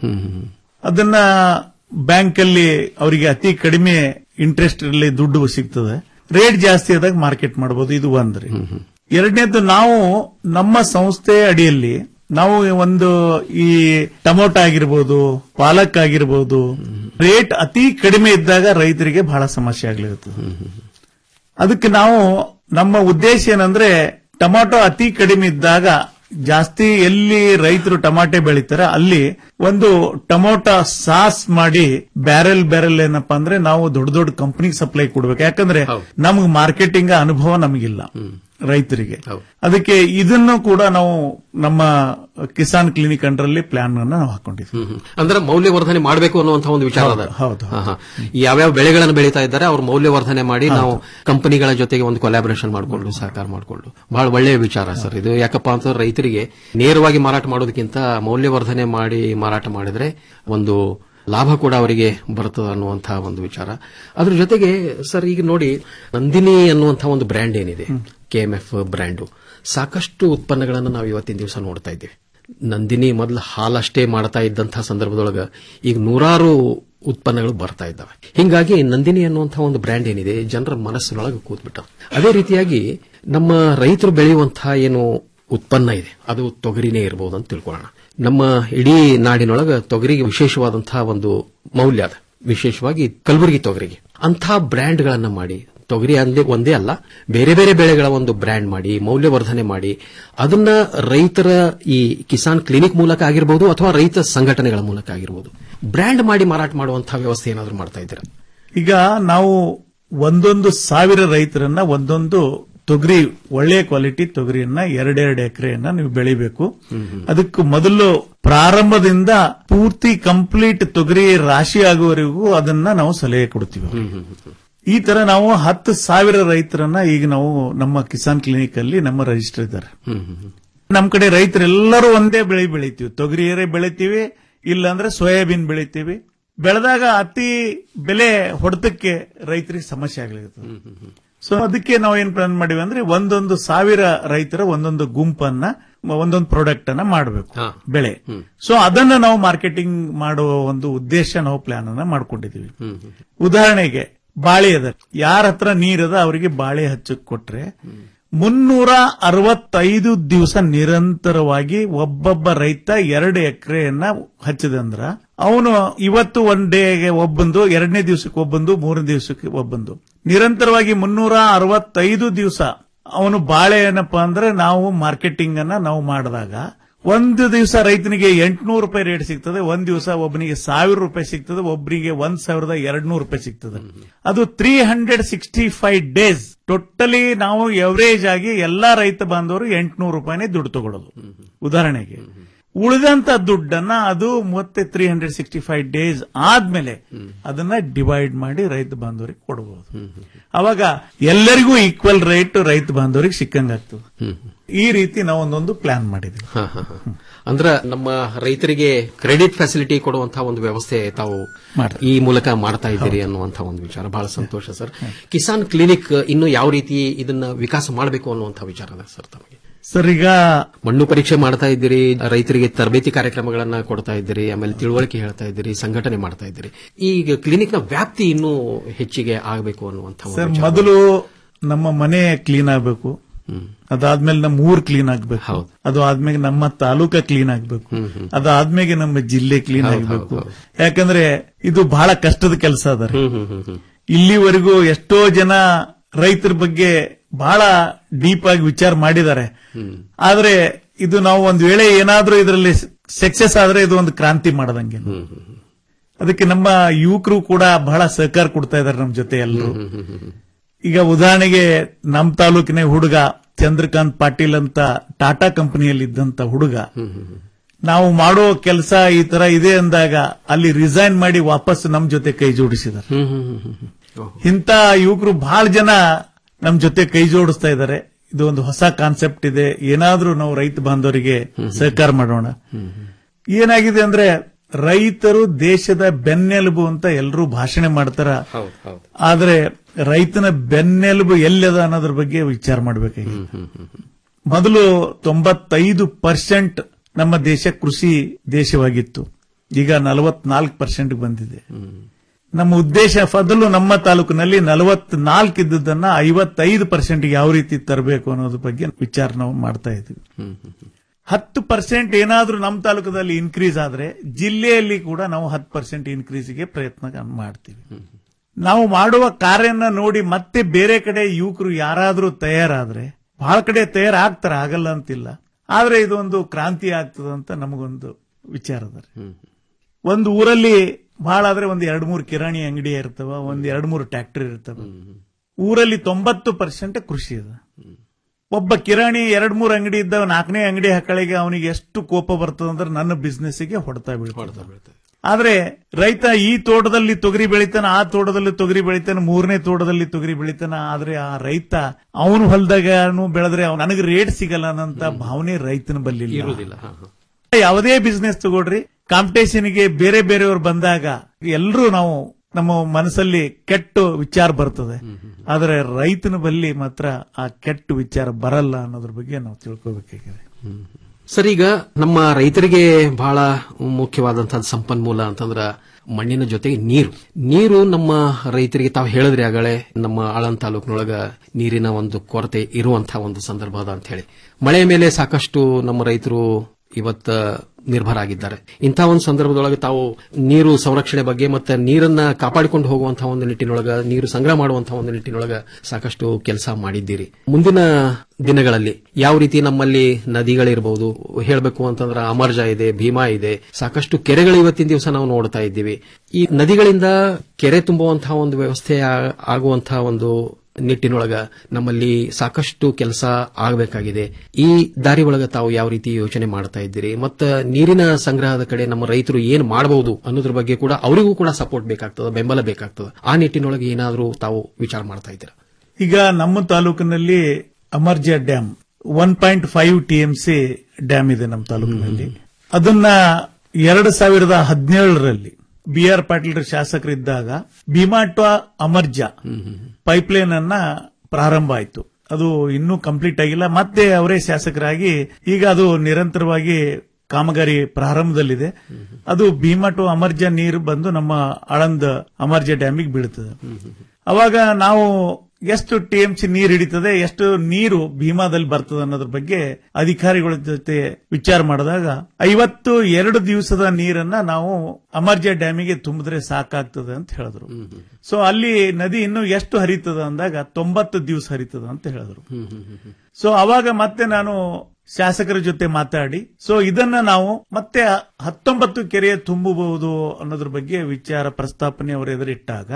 S12: ಅದನ್ನ ಬ್ಯಾಂಕ್ ಅಲ್ಲಿ ಅವರಿಗೆ ಅತಿ ಕಡಿಮೆ ಇಂಟ್ರೆಸ್ಟ್ ಅಲ್ಲಿ ದುಡ್ಡು ಸಿಗ್ತದೆ ರೇಟ್ ಜಾಸ್ತಿ ಆದಾಗ ಮಾರ್ಕೆಟ್ ಮಾಡಬಹುದು ಇದು ಒಂದ್ರಿ ಎರಡನೇದು ನಾವು ನಮ್ಮ ಸಂಸ್ಥೆ ಅಡಿಯಲ್ಲಿ ನಾವು ಒಂದು ಈ ಟೊಮೊಟೊ ಆಗಿರ್ಬೋದು ಪಾಲಕ್ ಆಗಿರ್ಬೋದು ರೇಟ್ ಅತಿ ಕಡಿಮೆ ಇದ್ದಾಗ ರೈತರಿಗೆ ಬಹಳ ಸಮಸ್ಯೆ ಆಗ್ಲಿರುತ್ತದೆ ಅದಕ್ಕೆ ನಾವು ನಮ್ಮ ಉದ್ದೇಶ ಏನಂದ್ರೆ ಟೊಮಾಟೊ ಅತಿ ಕಡಿಮೆ ಇದ್ದಾಗ ಜಾಸ್ತಿ ಎಲ್ಲಿ ರೈತರು ಟಮಾಟೆ ಬೆಳಿತಾರೆ ಅಲ್ಲಿ ಒಂದು ಟೊಮೊಟೊ ಸಾಸ್ ಮಾಡಿ ಬ್ಯಾರೆಲ್ ಬ್ಯಾರೆಲ್ ಏನಪ್ಪಾ ಅಂದ್ರೆ ನಾವು ದೊಡ್ಡ ದೊಡ್ಡ ಕಂಪನಿಗೆ ಸಪ್ಲೈ ಕೊಡ್ಬೇಕು ಯಾಕಂದ್ರೆ ನಮ್ಗೆ ಮಾರ್ಕೆಟಿಂಗ್ ಅನುಭವ ನಮಗಿಲ್ಲ ರೈತರಿಗೆ ಅದಕ್ಕೆ ಇದನ್ನು ಕೂಡ ನಾವು ನಮ್ಮ ಕಿಸಾನ್ ಕ್ಲಿನಿಕ್ ಅಂಡರಲ್ಲಿ ಪ್ಲಾನ್ ಅನ್ನ ನಾವು ಹಾಕೊಂಡಿದ್ವಿ
S14: ಅಂದ್ರೆ ಮೌಲ್ಯವರ್ಧನೆ ಮಾಡಬೇಕು ಅನ್ನುವಂತಹ ಒಂದು ವಿಚಾರ ಅದ
S12: ಹೌದು
S14: ಹಾ, ಹಾ. ಯಾವ್ಯಾವ ಬೆಳೆಗಳನ್ನು ಬೆಳೀತಾ ಇದ್ದಾರೆ ಅವ್ರ ಮೌಲ್ಯವರ್ಧನೆ ಮಾಡಿ ನಾವು ಕಂಪನಿಗಳ ಜೊತೆಗೆ ಒಂದು ಕೊಲಾಬರೇಷನ್ ಮಾಡಿಕೊಂಡು ಸಹಕಾರ ಮಾಡಿಕೊಂಡು ಬಹಳ ಒಳ್ಳೆಯ ವಿಚಾರ ಸರ್ ಇದು ಯಾಕಪ್ಪ ಅಂತಂದ್ರೆ ರೈತರಿಗೆ ನೇರವಾಗಿ ಮಾರಾಟ ಮಾಡೋದಕ್ಕಿಂತ ಮೌಲ್ಯವರ್ಧನೆ ಮಾಡಿ ಮಾರಾಟ ಮಾಡಿದ್ರೆ ಒಂದು ಲಾಭ ಕೂಡ ಅವರಿಗೆ ಬರ್ತದೆ ಅನ್ನುವಂತಹ ಒಂದು ವಿಚಾರ ಅದ್ರ ಜೊತೆಗೆ ಸರ್ ಈಗ ನೋಡಿ ನಂದಿನಿ ಅನ್ನುವಂತಹ ಒಂದು ಬ್ರ್ಯಾಂಡ್ ಏನಿದೆ ಕೆಎಂಎಫ್ ಬ್ರ್ಯಾಂಡು ಸಾಕಷ್ಟು ಉತ್ಪನ್ನಗಳನ್ನು ನಾವು ಇವತ್ತಿನ ದಿವಸ ನೋಡ್ತಾ ಇದ್ದೀವಿ ನಂದಿನಿ ಮೊದಲು ಹಾಲಷ್ಟೇ ಮಾಡ್ತಾ ಇದ್ದಂತಹ ಸಂದರ್ಭದೊಳಗ ಈಗ ನೂರಾರು ಉತ್ಪನ್ನಗಳು ಬರ್ತಾ ಇದ್ದಾವೆ ಹಿಂಗಾಗಿ ನಂದಿನಿ ಅನ್ನುವಂತಹ ಒಂದು ಬ್ರ್ಯಾಂಡ್ ಏನಿದೆ ಜನರ ಮನಸ್ಸಿನೊಳಗೆ ಕೂತ್ಬಿಟ್ಟ ಅದೇ ರೀತಿಯಾಗಿ ನಮ್ಮ ರೈತರು ಬೆಳೆಯುವಂತಹ ಏನು ಉತ್ಪನ್ನ ಇದೆ ಅದು ತೊಗರಿನೇ ಇರಬಹುದು ಅಂತ ತಿಳ್ಕೊಳ್ಳೋಣ ನಮ್ಮ ಇಡೀ ನಾಡಿನೊಳಗ ತೊಗರಿಗೆ ವಿಶೇಷವಾದಂತಹ ಒಂದು ಮೌಲ್ಯ ಅದ ವಿಶೇಷವಾಗಿ ಕಲಬುರಗಿ ತೊಗರಿಗೆ ಅಂಥ ಬ್ರ್ಯಾಂಡ್ಗಳನ್ನ ಮಾಡಿ ತೊಗರಿ ಅಂದೇ ಒಂದೇ ಅಲ್ಲ ಬೇರೆ ಬೇರೆ ಬೆಳೆಗಳ ಒಂದು ಬ್ರ್ಯಾಂಡ್ ಮಾಡಿ ಮೌಲ್ಯವರ್ಧನೆ ಮಾಡಿ ಅದನ್ನ ರೈತರ ಈ ಕಿಸಾನ್ ಕ್ಲಿನಿಕ್ ಮೂಲಕ ಆಗಿರಬಹುದು ಅಥವಾ ರೈತ ಸಂಘಟನೆಗಳ ಮೂಲಕ ಆಗಿರಬಹುದು ಬ್ರ್ಯಾಂಡ್ ಮಾಡಿ ಮಾರಾಟ ಮಾಡುವಂತಹ ವ್ಯವಸ್ಥೆ ಏನಾದರೂ ಮಾಡ್ತಾ ಇದ್ದೀರಾ
S12: ಈಗ ನಾವು ಒಂದೊಂದು ಸಾವಿರ ರೈತರನ್ನ ಒಂದೊಂದು ತೊಗರಿ ಒಳ್ಳೆ ಕ್ವಾಲಿಟಿ ತೊಗರಿಯನ್ನ ಎರಡೆರಡು ಎಕರೆಯನ್ನ ನೀವು ಬೆಳಿಬೇಕು ಅದಕ್ಕೆ ಮೊದಲು ಪ್ರಾರಂಭದಿಂದ ಪೂರ್ತಿ ಕಂಪ್ಲೀಟ್ ತೊಗರಿ ರಾಶಿ ಆಗುವವರೆಗೂ ಅದನ್ನ ನಾವು ಸಲಹೆ ಕೊಡ್ತೀವಿ ಅವ್ರಿಗೆ. ಈ ತರ ನಾವು ಹತ್ತು ಸಾವಿರ ರೈತರನ್ನ ಈಗ ನಾವು ನಮ್ಮ ಕಿಸಾನ್ ಕ್ಲಿನಿಕ್ ಅಲ್ಲಿ ನಮ್ಮ ರಿಜಿಸ್ಟರ್ ಇದ್ದಾರೆ ನಮ್ ಕಡೆ ರೈತರೆಲ್ಲರೂ ಒಂದೇ ಬೆಳೆ ಬೆಳಿತೀವಿ ತೊಗರಿಯರೇ ಬೆಳಿತೀವಿ ಇಲ್ಲಾಂದ್ರೆ ಸೋಯಾಬೀನ್ ಬೆಳಿತೀವಿ ಬೆಳೆದಾಗ ಅತಿ ಬೆಲೆ ಹೊಡೆತಕ್ಕೆ ರೈತರಿಗೆ ಸಮಸ್ಯೆ ಆಗ್ಲಿಕ್ಕೆ ಸೊ ಅದಕ್ಕೆ ನಾವು ಏನ್ ಪ್ಲಾನ್ ಮಾಡಿವಿ ಅಂದ್ರೆ ಒಂದೊಂದು ಸಾವಿರ ರೈತರ ಒಂದೊಂದು ಗುಂಪನ್ನ ಒಂದೊಂದು ಪ್ರಾಡಕ್ಟ್ ಅನ್ನ ಮಾಡಬೇಕು ಬೆಳೆ ಸೊ ಅದನ್ನ ನಾವು ಮಾರ್ಕೆಟಿಂಗ್ ಮಾಡುವ ಒಂದು ಉದ್ದೇಶ ನಾವು ಪ್ಲಾನ್ ಅನ್ನ ಮಾಡ್ಕೊಂಡಿದೀವಿ ಉದಾಹರಣೆಗೆ ಬಾಳೆ ಅದ ಯಾರ ಹತ್ರ ನೀರದ ಅವರಿಗೆ ಬಾಳೆ ಹಚ್ಚಕ್ ಕೊಟ್ರೆ ಮುನ್ನೂರ ಅರವತ್ತೈದು ದಿವಸ ನಿರಂತರವಾಗಿ ಒಬ್ಬೊಬ್ಬ ರೈತ ಎರಡು ಎಕರೆಯನ್ನ ಹಚ್ಚಿದಂದ್ರ ಅವನು ಇವತ್ತು ಒನ್ ಡೇಗೆ ಒಬ್ಬಂದು ಎರಡನೇ ದಿವಸಕ್ಕೆ ಒಬ್ಬಂದು ಮೂರನೇ ದಿವಸಕ್ಕೆ ಒಬ್ಬಂದು ನಿರಂತರವಾಗಿ ಮುನ್ನೂರ ಅರವತ್ತೈದು ದಿವಸ ಅವನು ಬಾಳೆ ಏನಪ್ಪಾ ಅಂದ್ರೆ ನಾವು ಮಾರ್ಕೆಟಿಂಗ್ ಅನ್ನ ನಾವು ಮಾಡಿದಾಗ ಒಂದು ದಿವಸ ರೈತನಿಗೆ ಎಂಟುನೂರು ರೂಪಾಯಿ ರೇಟ್ ಸಿಗ್ತದೆ ಒಂದ್ ದಿವಸ ಒಬ್ಬನಿಗೆ ಸಾವಿರ ರೂಪಾಯಿ ಸಿಗ್ತದೆ ಒಬ್ಬರಿಗೆ ಒಂದ್ ಸಾವಿರದ ಎರಡ್ನೂರು ರೂಪಾಯಿ ಸಿಗ್ತದೆ ಅದು three hundred sixty five days totally ನಾವು ಎವರೇಜ್ ಆಗಿ ಎಲ್ಲಾ ರೈತ ಬಾಂಧವರು ಎಂಟುನೂರು ರೂಪಾಯಿನೇ ದುಡ್ಡು ತಗೊಳ್ಳೋದು ಉದಾಹರಣೆಗೆ ಉಳಿದಂತ ದುಡ್ಡನ್ನ ಅದು ಮತ್ತೆ three hundred sixty five days ಆದ್ಮೇಲೆ ಅದನ್ನ ಡಿವೈಡ್ ಮಾಡಿ ರೈತ ಬಾಂಧವರಿಗೆ ಕೊಡಬಹುದು ಅವಾಗ ಎಲ್ಲರಿಗೂ ಈಕ್ವಲ್ ರೇಟ್ ರೈತ ಬಾಂಧವರಿಗೆ ಸಿಕ್ಕಂಗಾಗ್ತದೆ ಈ ರೀತಿ ನಾವು ಒಂದೊಂದು ಪ್ಲಾನ್ ಮಾಡಿದ್ವಿ
S14: ಹ, ಹ, ಹ. ಅಂದ್ರ ನಮ್ಮ ರೈತರಿಗೆ ಕ್ರೆಡಿಟ್ ಫೆಸಿಲಿಟಿ ಕೊಡುವಂತಹ ಒಂದು ವ್ಯವಸ್ಥೆ ತಾವು ಈ ಮೂಲಕ ಮಾಡ್ತಾ ಇದ್ದೀರಿ ಅನ್ನುವಂತಹ ಒಂದು ವಿಚಾರ ಬಹಳ ಸಂತೋಷ ಸರ್ ಕಿಸಾನ್ ಕ್ಲಿನಿಕ್ ಇನ್ನು ಯಾವ ರೀತಿ ಇದನ್ನ ವಿಕಾಸ ಮಾಡಬೇಕು ಅನ್ನುವಂತಹ ವಿಚಾರ ಅದ ಸರ್ ತಮಗೆ
S12: ಸರ್ ಈಗ
S14: ಮಣ್ಣು ಪರೀಕ್ಷೆ ಮಾಡ್ತಾ ಇದ್ದೀರಿ ರೈತರಿಗೆ ತರಬೇತಿ ಕಾರ್ಯಕ್ರಮಗಳನ್ನ ಕೊಡ್ತಾ ಇದ್ದೀರಿ ಆಮೇಲೆ ತಿಳುವಳಿಕೆ ಹೇಳ್ತಾ ಇದ್ದೀರಿ ಸಂಘಟನೆ ಮಾಡ್ತಾ ಇದ್ದೀರಿ ಈಗ ಕ್ಲಿನಿಕ್ ನ ವ್ಯಾಪ್ತಿ ಇನ್ನೂ ಹೆಚ್ಚಿಗೆ ಆಗಬೇಕು ಅನ್ನುವಂತಹ ಒಂದು
S12: ಸರ್
S14: ವಿಚಾರ.
S12: ಮೊದಲು ನಮ್ಮ ಮನೆ ಕ್ಲೀನ್ ಆಗ್ಬೇಕು ಅದಾದ್ಮೇಲೆ ನಮ್ಮ ಊರ್ ಕ್ಲೀನ್ ಆಗ್ಬೇಕು ಅದು ಆದ್ಮೇಲೆ ನಮ್ಮ ತಾಲೂಕ ಕ್ಲೀನ್ ಆಗ್ಬೇಕು ಅದಾದ್ಮೇಲೆ ನಮ್ಮ ಜಿಲ್ಲೆ ಕ್ಲೀನ್
S14: ಹೌದು,
S12: ಆಗ್ಬೇಕು
S14: ಹೌದು,
S12: ಯಾಕಂದ್ರೆ ಇದು ಬಹಳ ಕಷ್ಟದ ಕೆಲಸ ಅದ ರೀ. ಇಲ್ಲಿವರೆಗೂ ಎಷ್ಟೋ ಜನ ರೈತರ ಬಗ್ಗೆ ಬಹಳ ಡೀಪ್ ಆಗಿ ವಿಚಾರ ಮಾಡಿದ್ದಾರೆ ಆದ್ರೆ ಇದು ನಾವು ಒಂದ್ ವೇಳೆ ಏನಾದ್ರೂ ಇದರಲ್ಲಿ ಸಕ್ಸಸ್ ಆದ್ರೆ ಇದು ಒಂದು ಕ್ರಾಂತಿ ಮಾಡದಂಗೆ ಅದಕ್ಕೆ ನಮ್ಮ ಯುವಕರು ಕೂಡ ಬಹಳ ಸಹಕಾರ ಕೊಡ್ತಾ ಇದ್ದಾರೆ ನಮ್ಮ ಜೊತೆ ಎಲ್ಲರೂ ಈಗ ಉದಾಹರಣೆಗೆ ನಮ್ಮ ತಾಲೂಕಿನ ಹುಡುಗ ಚಂದ್ರಕಾಂತ್ ಪಾಟೀಲ್ ಅಂತ ಟಾಟಾ ಕಂಪನಿಯಲ್ಲಿ ಇದ್ದಂತ ಹುಡುಗ ನಾವು ಮಾಡೋ ಕೆಲಸ ಈ ತರ ಇದೆ ಅಂದಾಗ ಅಲ್ಲಿ ರಿಸೈನ್ ಮಾಡಿ ವಾಪಸ್ ನಮ್ ಜೊತೆ ಕೈ ಜೋಡಿಸಿದ್ದಾರೆ ಇಂಥ ಯುವಕರು ಬಹಳ ಜನ ನಮ್ ಜೊತೆ ಕೈ ಜೋಡಿಸ್ತಾ ಇದ್ದಾರೆ ಇದು ಒಂದು ಹೊಸ ಕಾನ್ಸೆಪ್ಟ್ ಇದೆ ಏನಾದ್ರೂ ನಾವು ರೈತ ಬಾಂಧವರಿಗೆ ಸಹಕಾರ ಮಾಡೋಣ ಏನಾಗಿದೆ ಅಂದ್ರೆ ರೈತರು ದೇಶದ ಬೆನ್ನೆಲುಬು ಅಂತ ಎಲ್ಲರೂ ಭಾಷಣ ಮಾಡ್ತಾರ ಆದ್ರೆ ರೈತನ ಬೆನ್ನೆಲುಬು ಎಲ್ಲದ ಅನ್ನೋದ್ರ ಬಗ್ಗೆ ವಿಚಾರ ಮಾಡಬೇಕಾಗಿದೆ ಮೊದಲು ತೊಂಬತ್ತೈದು ಪರ್ಸೆಂಟ್ ನಮ್ಮ ದೇಶ ಕೃಷಿ ದೇಶವಾಗಿತ್ತು ಈಗ ನಲವತ್ನಾಲ್ಕು ಪರ್ಸೆಂಟ್ ಬಂದಿದೆ ನಮ್ಮ ಉದ್ದೇಶ ಮೊದಲು ನಮ್ಮ ತಾಲೂಕಿನಲ್ಲಿ ನಲವತ್ನಾಲ್ಕು ಇದ್ದದನ್ನ ಐವತ್ತೈದು ಪರ್ಸೆಂಟ್ ಯಾವ ರೀತಿ ತರಬೇಕು ಅನ್ನೋದ್ರ ಬಗ್ಗೆ ವಿಚಾರ ನಾವು ಮಾಡ್ತಾ ಇದ್ವಿ ಹತ್ತು ಪರ್ಸೆಂಟ್ ಏನಾದ್ರೂ ನಮ್ಮ ತಾಲೂಕದಲ್ಲಿ ಇನ್ಕ್ರೀಸ್ ಆದ್ರೆ ಜಿಲ್ಲೆಯಲ್ಲಿ ಕೂಡ ನಾವು ಹತ್ತು ಪರ್ಸೆಂಟ್ ಇನ್ಕ್ರೀಸ್ಗೆ ಪ್ರಯತ್ನ ಮಾಡ್ತೀವಿ ನಾವು ಮಾಡುವ ಕಾರ್ಯನ ನೋಡಿ ಮತ್ತೆ ಬೇರೆ ಕಡೆ ಯುವಕರು ಯಾರಾದ್ರೂ ತಯಾರಾದ್ರೆ ಬಹಳ ಕಡೆ ತಯಾರಾಗ್ತಾರೆ ಆಗಲ್ಲ ಅಂತಿಲ್ಲ ಆದ್ರೆ ಇದೊಂದು ಕ್ರಾಂತಿ ಆಗ್ತದಂತ ನಮಗೊಂದು ವಿಚಾರ ಅದ ರೀ. ಒಂದು ಊರಲ್ಲಿ ಬಹಳ ಆದ್ರೆ ಒಂದ್ ಎರಡ್ ಮೂರು ಕಿರಾಣಿ ಅಂಗಡಿ ಇರ್ತವ ಒಂದ್ ಎರಡ್ ಮೂರು ಟ್ರ್ಯಾಕ್ಟರ್ ಇರ್ತವ ಊರಲ್ಲಿ ತೊಂಬತ್ತು ಪರ್ಸೆಂಟ್ ಕೃಷಿ ಅದ ಒಬ್ಬ ಕಿರಾಣಿ ಎರಡ್ ಮೂರು ಅಂಗಡಿ ಇದ್ದ ನಾಲ್ಕನೇ ಅಂಗಡಿ ಹಕ್ಕಳಿಗೆ ಅವನಿಗೆ ಎಷ್ಟು ಕೋಪ ಬರ್ತದಂದ್ರೆ ನನ್ನ ಬಿಸ್ನೆಸ್ಗೆ ಹೊಡ್ತಾ ಬೀಳ್ತದೆ ಆದ್ರೆ ರೈತ ಈ ತೋಟದಲ್ಲಿ ತೊಗರಿ ಬೆಳಿತಾನ ಆ ತೋಟದಲ್ಲಿ ತೊಗರಿ ಬೆಳಿತಾನ ಮೂರನೇ ತೋಟದಲ್ಲಿ ತೊಗರಿ ಬೆಳಿತಾನ ಆದ್ರೆ ಆ ರೈತ ಅವನು ಹೊಲದಾಗ ಬೆಳೆದ್ರೆ ಅವ್ನು ನನಗೆ ರೇಟ್ ಸಿಗಲ್ಲ ಅನ್ನಂತ ಭಾವನೆ ರೈತನ ಬಲ್ಲಿ ಇಲ್ಲ.
S14: ಇರುವುದಿಲ್ಲ ಹ, ಹ.
S12: ಯಾವುದೇ ಬಿಸ್ನೆಸ್ ತಗೊಳ್ರಿ ಕಾಂಪಿಟೇಷನ್ಗೆ ಬೇರೆ ಬೇರೆಯವರು ಬಂದಾಗ ಎಲ್ಲರೂ ನಾವು ನಮ್ಮ ಮನಸ್ಸಲ್ಲಿ ಕೆಟ್ಟ ವಿಚಾರ ಬರ್ತದೆ ಆದ್ರೆ ರೈತನ ಬಲ್ಲಿ ಮಾತ್ರ ಆ ಕೆಟ್ಟ ವಿಚಾರ ಬರಲ್ಲ ಅನ್ನೋದ್ರ ಬಗ್ಗೆ ನಾವು ತಿಳ್ಕೋಬೇಕಾಗಿದೆ
S14: ಸರ್ ಈಗ ನಮ್ಮ ರೈತರಿಗೆ ಬಹಳ ಮುಖ್ಯವಾದಂತಹ ಸಂಪನ್ಮೂಲ ಅಂತಂದ್ರ ಮಣ್ಣಿನ ಜೊತೆಗೆ ನೀರು ನೀರು ನಮ್ಮ ರೈತರಿಗೆ ತಾವು ಹೇಳಿದ್ರಿ ಆಗಲೇ ನಮ್ಮ ಆಳನ್ ತಾಲೂಕಿನೊಳಗ ನೀರಿನ ಒಂದು ಕೊರತೆ ಇರುವಂತಹ ಒಂದು ಸಂದರ್ಭ ಅದ ಅಂತ ಹೇಳಿ ಮಳೆಯ ಮೇಲೆ ಸಾಕಷ್ಟು ನಮ್ಮ ರೈತರು ಇವತ್ತ ನಿರ್ಭರ ಆಗಿದ್ದಾರೆ ಇಂಥ ಒಂದು ಸಂದರ್ಭದೊಳಗೆ ತಾವು ನೀರು ಸಂರಕ್ಷಣೆ ಬಗ್ಗೆ ಮತ್ತೆ ನೀರನ್ನ ಕಾಪಾಡಿಕೊಂಡು ಹೋಗುವಂತಹ ಒಂದು ನಿಟ್ಟಿನೊಳಗ ನೀರು ಸಂಗ್ರಹ ಮಾಡುವಂತಹ ಒಂದು ನಿಟ್ಟಿನೊಳಗ ಸಾಕಷ್ಟು ಕೆಲಸ ಮಾಡಿದ್ದೀರಿ ಮುಂದಿನ ದಿನಗಳಲ್ಲಿ ಯಾವ ರೀತಿ ನಮ್ಮಲ್ಲಿ ನದಿಗಳಿರಬಹುದು ಹೇಳಬೇಕು ಅಂತಂದ್ರೆ ಅಮರ್ಜ ಇದೆ ಭೀಮಾ ಇದೆ ಸಾಕಷ್ಟು ಕೆರೆಗಳು ಇವತ್ತಿನ ದಿವಸ ನಾವು ನೋಡ್ತಾ ಇದ್ದೀವಿ ಈ ನದಿಗಳಿಂದ ಕೆರೆ ತುಂಬುವಂತಹ ಒಂದು ವ್ಯವಸ್ಥೆ ಆ- ಆಗುವಂತಹ ಒಂದು ನಿಟ್ಟಿನೊಳಗ ನಮ್ಮಲ್ಲಿ ಸಾಕಷ್ಟು ಕೆಲಸ ಆಗಬೇಕಾಗಿದೆ ಈ ದಾರಿ ಒಳಗ ತಾವು ಯಾವ ರೀತಿ ಯೋಚನೆ ಮಾಡ್ತಾ ಇದ್ದೀರಿ ಮತ್ತು ನೀರಿನ ಸಂಗ್ರಹದ ಕಡೆ ನಮ್ಮ ರೈತರು ಏನ್ ಮಾಡಬಹುದು ಅನ್ನೋದ್ರ ಬಗ್ಗೆ ಕೂಡ ಅವರಿಗೂ ಕೂಡ ಸಪೋರ್ಟ್ ಬೇಕಾಗ್ತದೆ ಬೆಂಬಲ ಬೇಕಾಗ್ತದೆ ಆ ನಿಟ್ಟಿನೊಳಗೆ ಏನಾದರೂ ತಾವು ವಿಚಾರ ಮಾಡ್ತಾ ಇದ್ದೀರಾ
S12: ಈಗ ನಮ್ಮ ತಾಲೂಕಿನಲ್ಲಿ Amarja dam one point five TMC dam ಇದೆ ನಮ್ಮ ತಾಲೂಕಿನಲ್ಲಿ ಅದನ್ನ ಎರಡು ಸಾವಿರದ ಹದಿನೇಳರಲ್ಲಿ ಬಿ ಆರ್ ಪಾಟೀಲ್ ಶಾಸಕರಿದ್ದಾಗ ಭೀಮಾಟ್ವ ಅಮರ್ಜ ಪೈಪ್ಲೈನ್ ಅನ್ನ ಪ್ರಾರಂಭ ಆಯಿತು ಅದು ಇನ್ನೂ ಕಂಪ್ಲೀಟ್ ಆಗಿಲ್ಲ ಮತ್ತೆ ಅವರೇ ಶಾಸಕರಾಗಿ ಈಗ ಅದು ನಿರಂತರವಾಗಿ ಕಾಮಗಾರಿ ಪ್ರಾರಂಭದಲ್ಲಿದೆ ಅದು ಭೀಮಾ ಟು ಅಮರ್ಜ ನೀರು ಬಂದು ನಮ್ಮ ಆಳಂದ ಅಮರ್ಜ ಡ್ಯಾಮಿಗೆ ಬೀಳುತ್ತದೆ ಅವಾಗ ನಾವು ಎಷ್ಟು ಟಿಎಂಸಿ ನೀರು ಹಿಡಿತದೆ ಎಷ್ಟು ನೀರು ಭೀಮಾದಲ್ಲಿ ಬರ್ತದೆ ಅನ್ನೋದ್ರ ಬಗ್ಗೆ ಅಧಿಕಾರಿಗಳ ಜೊತೆ ವಿಚಾರ ಮಾಡಿದಾಗ ಐವತ್ತು ಎರಡು ದಿವಸದ ನೀರನ್ನ ನಾವು ಅಮರ್ಜ ಡ್ಯಾಮಿಗೆ ತುಂಬಿದ್ರೆ ಸಾಕಾಗ್ತದೆ ಅಂತ ಹೇಳಿದ್ರು ಸೊ ಅಲ್ಲಿ ನದಿ ಇನ್ನು ಎಷ್ಟು ಹರಿತದ ಅಂದಾಗ ತೊಂಬತ್ತು ದಿವಸ ಹರಿತದ ಅಂತ ಹೇಳಿದ್ರು ಸೊ ಅವಾಗ ಮತ್ತೆ ನಾನು ಶಾಸಕರ ಜೊತೆ ಮಾತಾಡಿ ಸೊ ಇದನ್ನ ನಾವು ಮತ್ತೆ ಹತ್ತೊಂಬತ್ತು ಕೆರೆ ತುಂಬಬಹುದು ಅನ್ನೋದ್ರ ಬಗ್ಗೆ ವಿಚಾರ ಪ್ರಸ್ತಾಪನೆ ಅವರ ಎದುರಿಟ್ಟಾಗ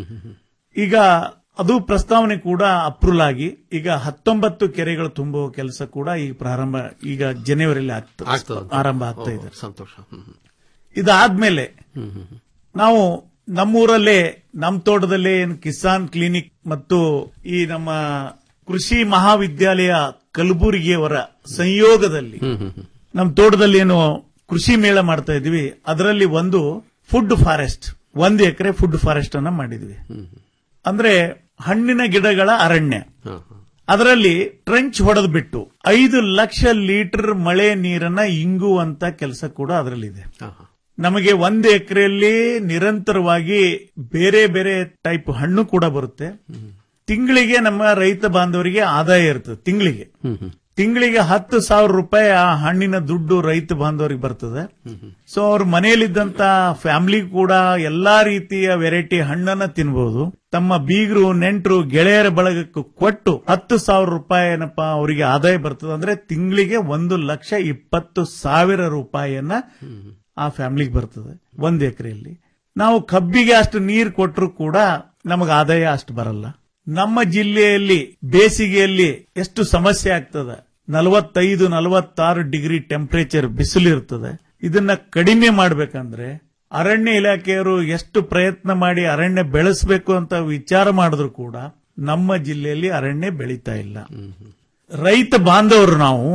S12: ಈಗ ಅದು ಪ್ರಸ್ತಾವನೆ ಕೂಡ ಅಪ್ರೂವಲ್ ಆಗಿ ಈಗ ಹತ್ತೊಂಬತ್ತು ಕೆರೆಗಳು ತುಂಬುವ ಕೆಲಸ ಕೂಡ ಈಗ ಪ್ರಾರಂಭ ಈಗ ಜನವರಿಯಲ್ಲಿ ಆಗ್ತದೆ ಆರಂಭ ಆಗ್ತಾ ಇದೆ
S14: ಸಂತೋಷ ಹ್ಮ್, ಹ್ಮ್.
S12: ಇದಾದ್ಮೇಲೆ ನಾವು ನಮ್ಮೂರಲ್ಲೇ ನಮ್ಮ ತೋಟದಲ್ಲೇ ಏನು ಕಿಸಾನ್ ಕ್ಲಿನಿಕ್ ಮತ್ತು ಈ ನಮ್ಮ ಕೃಷಿ ಮಹಾವಿದ್ಯಾಲಯ ಕಲಬುರಗಿಯವರ ಸಂಯೋಗದಲ್ಲಿ ನಮ್ಮ ತೋಟದಲ್ಲಿ ಏನು ಕೃಷಿ ಮೇಳ ಮಾಡ್ತಾ ಇದ್ವಿ ಅದರಲ್ಲಿ ಒಂದು ಫುಡ್ ಫಾರೆಸ್ಟ್ ಒಂದು ಎಕರೆ ಫುಡ್ ಫಾರೆಸ್ಟ್ ಅನ್ನ ಮಾಡಿದ್ವಿ ಅಂದ್ರೆ ಹಣ್ಣಿನ ಗಿಡಗಳ ಅರಣ್ಯ ಅದರಲ್ಲಿ ಟ್ರೆಂಚ್ ಹೊಡೆದು ಬಿಟ್ಟು ಐದು ಲಕ್ಷ ಲೀಟರ್ ಮಳೆ ನೀರನ್ನ ಇಂಗುವಂತ ಕೆಲಸ ಕೂಡ ಅದರಲ್ಲಿದೆ ನಮಗೆ ಒಂದು ಎಕರೆಯಲ್ಲಿ ನಿರಂತರವಾಗಿ ಬೇರೆ ಬೇರೆ ಟೈಪ್ ಹಣ್ಣು ಕೂಡ ಬರುತ್ತೆ ತಿಂಗಳಿಗೆ ನಮ್ಮ ರೈತ ಬಾಂಧವರಿಗೆ ಆದಾಯ ಇರ್ತದೆ ತಿಂಗಳಿಗೆ ತಿಂಗಳಿಗೆ ಹತ್ತು ಸಾವಿರ ರೂಪಾಯಿ ಆ ಹಣ್ಣಿನ ದುಡ್ಡು ರೈತ ಬಾಂಧವರಿಗೆ ಬರ್ತದೆ ಸೊ ಅವ್ರ ಮನೆಯಲ್ಲಿದ್ದಂತ ಫ್ಯಾಮಿಲಿ ಕೂಡ ಎಲ್ಲಾ ರೀತಿಯ ವೆರೈಟಿ ಹಣ್ಣನ್ನ ತಿನ್ಬಹುದು ತಮ್ಮ ಬೀಗರು ನೆಂಟರು ಗೆಳೆಯರ ಬಳಗಕ್ಕೆ ಕೊಟ್ಟು ಹತ್ತು ಸಾವಿರ ರೂಪಾಯಿ ಏನಪ್ಪ ಅವರಿಗೆ ಆದಾಯ ಬರ್ತದೆ ಅಂದ್ರೆ ತಿಂಗಳಿಗೆ ಒಂದು ಲಕ್ಷ ಇಪ್ಪತ್ತು ಸಾವಿರ ರೂಪಾಯಿಯನ್ನ ಆ ಫ್ಯಾಮಿಲಿಗೆ ಬರ್ತದೆ ಒಂದ್ ಎಕರೆಯಲ್ಲಿ ನಾವು ಕಬ್ಬಿಗೆ ಅಷ್ಟು ನೀರು ಕೊಟ್ಟರು ಕೂಡ ನಮಗೆ ಆದಾಯ ಅಷ್ಟು ಬರಲ್ಲ ನಮ್ಮ ಜಿಲ್ಲೆಯಲ್ಲಿ ಬೇಸಿಗೆಯಲ್ಲಿ ಎಷ್ಟು ಸಮಸ್ಯೆ ಆಗ್ತದೆ ನಲವತ್ತೈದು ನಲವತ್ತಾರು ಡಿಗ್ರಿ ಟೆಂಪರೇಚರ್ ಬಿಸಿಲು ಇರ್ತದೆ ಇದನ್ನ ಕಡಿಮೆ ಮಾಡಬೇಕಂದ್ರೆ ಅರಣ್ಯ ಇಲಾಖೆಯವರು ಎಷ್ಟು ಪ್ರಯತ್ನ ಮಾಡಿ ಅರಣ್ಯ ಬೆಳೆಸಬೇಕು ಅಂತ ವಿಚಾರ ಮಾಡಿದ್ರು ಕೂಡ ನಮ್ಮ ಜಿಲ್ಲೆಯಲ್ಲಿ ಅರಣ್ಯ ಬೆಳೀತಾ ಇಲ್ಲ ರೈತ ಬಾಂಧವರು ನಾವು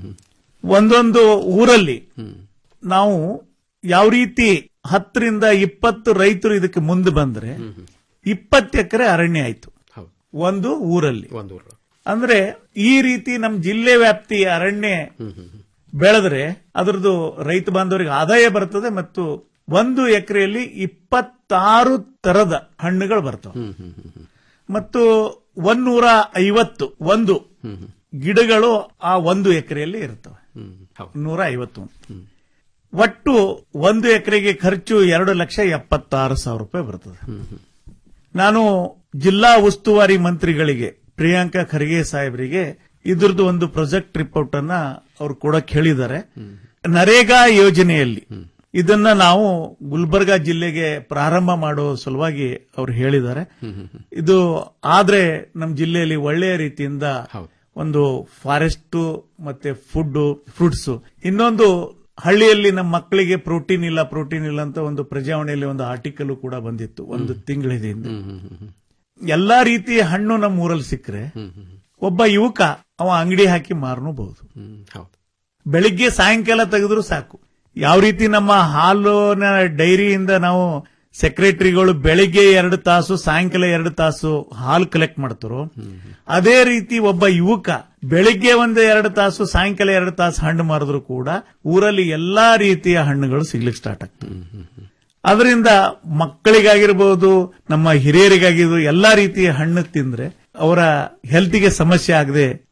S12: ಒಂದೊಂದು ಊರಲ್ಲಿ ನಾವು ಯಾವ ರೀತಿ ಹತ್ತರಿಂದ ಇಪ್ಪತ್ತು ರೈತರು ಇದಕ್ಕೆ ಮುಂದೆ ಬಂದ್ರೆ ಇಪ್ಪತ್ತು ಎಕರೆ ಅರಣ್ಯ ಆಯ್ತು ಒಂದು ಊರಲ್ಲಿ ಅಂದ್ರೆ ಈ ರೀತಿ ನಮ್ಮ ಜಿಲ್ಲೆ ವ್ಯಾಪ್ತಿ ಅರಣ್ಯ ಬೆಳೆದ್ರೆ ಅದರದ್ದು ರೈತ ಬಾಂಧವರಿಗೆ ಆದಾಯ ಬರ್ತದೆ ಮತ್ತು ಒಂದು ಎಕರೆಯಲ್ಲಿ ಇಪ್ಪತ್ತಾರು ತರದ ಹಣ್ಣುಗಳು ಬರ್ತವೆ ಮತ್ತು ಒಂದೂರ ಐವತ್ತು ಒಂದು ಗಿಡಗಳು ಆ ಒಂದು ಎಕರೆಯಲ್ಲಿ ಇರ್ತವೆ ನೂರ ಐವತ್ತು ಒಟ್ಟು ಒಂದು ಎಕರೆಗೆ ಖರ್ಚು ಎರಡು ಲಕ್ಷ ಎಪ್ಪತ್ತಾರು ಸಾವಿರ ರೂಪಾಯಿ ಬರ್ತದೆ ನಾನು ಜಿಲ್ಲಾ ಉಸ್ತುವಾರಿ ಮಂತ್ರಿಗಳಿಗೆ ಪ್ರಿಯಾಂಕಾ ಖರ್ಗೆ ಸಾಹೇಬರಿಗೆ ಇದ್ರದ್ದು ಒಂದು ಪ್ರಾಜೆಕ್ಟ್ ರಿಪೋರ್ಟ್ ಅನ್ನ ಅವ್ರು ಕೊಡಕ್ ಹೇಳಿದ್ದಾರೆ ನರೇಗಾ ಯೋಜನೆಯಲ್ಲಿ ಇದನ್ನ ನಾವು ಗುಲ್ಬರ್ಗಾ ಜಿಲ್ಲೆಗೆ ಪ್ರಾರಂಭ ಮಾಡೋ ಸಲುವಾಗಿ ಅವ್ರು ಹೇಳಿದ್ದಾರೆ ಇದು ಆದ್ರೆ ನಮ್ಮ ಜಿಲ್ಲೆಯಲ್ಲಿ ಒಳ್ಳೆಯ ರೀತಿಯಿಂದ ಒಂದು ಫಾರೆಸ್ಟ್ ಮತ್ತೆ ಫುಡ್ ಫ್ರೂಟ್ಸ್ ಇನ್ನೊಂದು ಹಳ್ಳಿಯಲ್ಲಿ ನಮ್ಮ ಮಕ್ಕಳಿಗೆ ಪ್ರೋಟೀನ್ ಇಲ್ಲ ಪ್ರೋಟೀನ್ ಇಲ್ಲ ಅಂತ ಒಂದು ಪ್ರಜಾವಣೆಯಲ್ಲಿ ಒಂದು ಆರ್ಟಿಕಲ್ ಕೂಡ ಬಂದಿತ್ತು ಒಂದು ತಿಂಗಳಿಂದ ಎಲ್ಲಾ ರೀತಿಯ ಹಣ್ಣು ನಮ್ಮ ಊರಲ್ಲಿ ಸಿಕ್ಕರೆ ಒಬ್ಬ ಯುವಕ ಅವ ಅಂಗಡಿ ಹಾಕಿ ಮಾರನೂಬಹುದು ಬೆಳಿಗ್ಗೆ ಸಾಯಂಕಾಲ ತೆಗೆದ್ರು ಸಾಕು ಯಾವ ರೀತಿ ನಮ್ಮ ಹಾಲಿನ ಡೈರಿಯಿಂದ ನಾವು ಸೆಕ್ರೆಟರಿಗಳು ಬೆಳಿಗ್ಗೆ ಎರಡು ತಾಸು ಸಾಯಂಕಾಲ ಎರಡು ತಾಸು ಹಾಲು ಕಲೆಕ್ಟ್ ಮಾಡ್ತಾರೋ ಅದೇ ರೀತಿ ಒಬ್ಬ ಯುವಕ ಬೆಳಿಗ್ಗೆ ಒಂದು ಎರಡು ತಾಸು ಸಾಯಂಕಾಲ ಎರಡು ತಾಸು ಹಣ್ಣು ಮಾರಿದ್ರು ಕೂಡ ಊರಲ್ಲಿ ಎಲ್ಲಾ ರೀತಿಯ ಹಣ್ಣುಗಳು ಸಿಗ್ಲಿಕ್ಕೆ ಸ್ಟಾರ್ಟ್ ಆಗ್ತವೆ ಅದರಿಂದ ಮಕ್ಕಳಿಗಾಗಿರ್ಬೋದು ನಮ್ಮ ಹಿರಿಯರಿಗಾಗಿರ್ಬೋದು ಎಲ್ಲಾ ರೀತಿಯ ಹಣ್ಣು ತಿಂದ್ರೆ ಅವರ ಹೆಲ್ತ್ಗೆ ಸಮಸ್ಯೆ ಆಗದೆ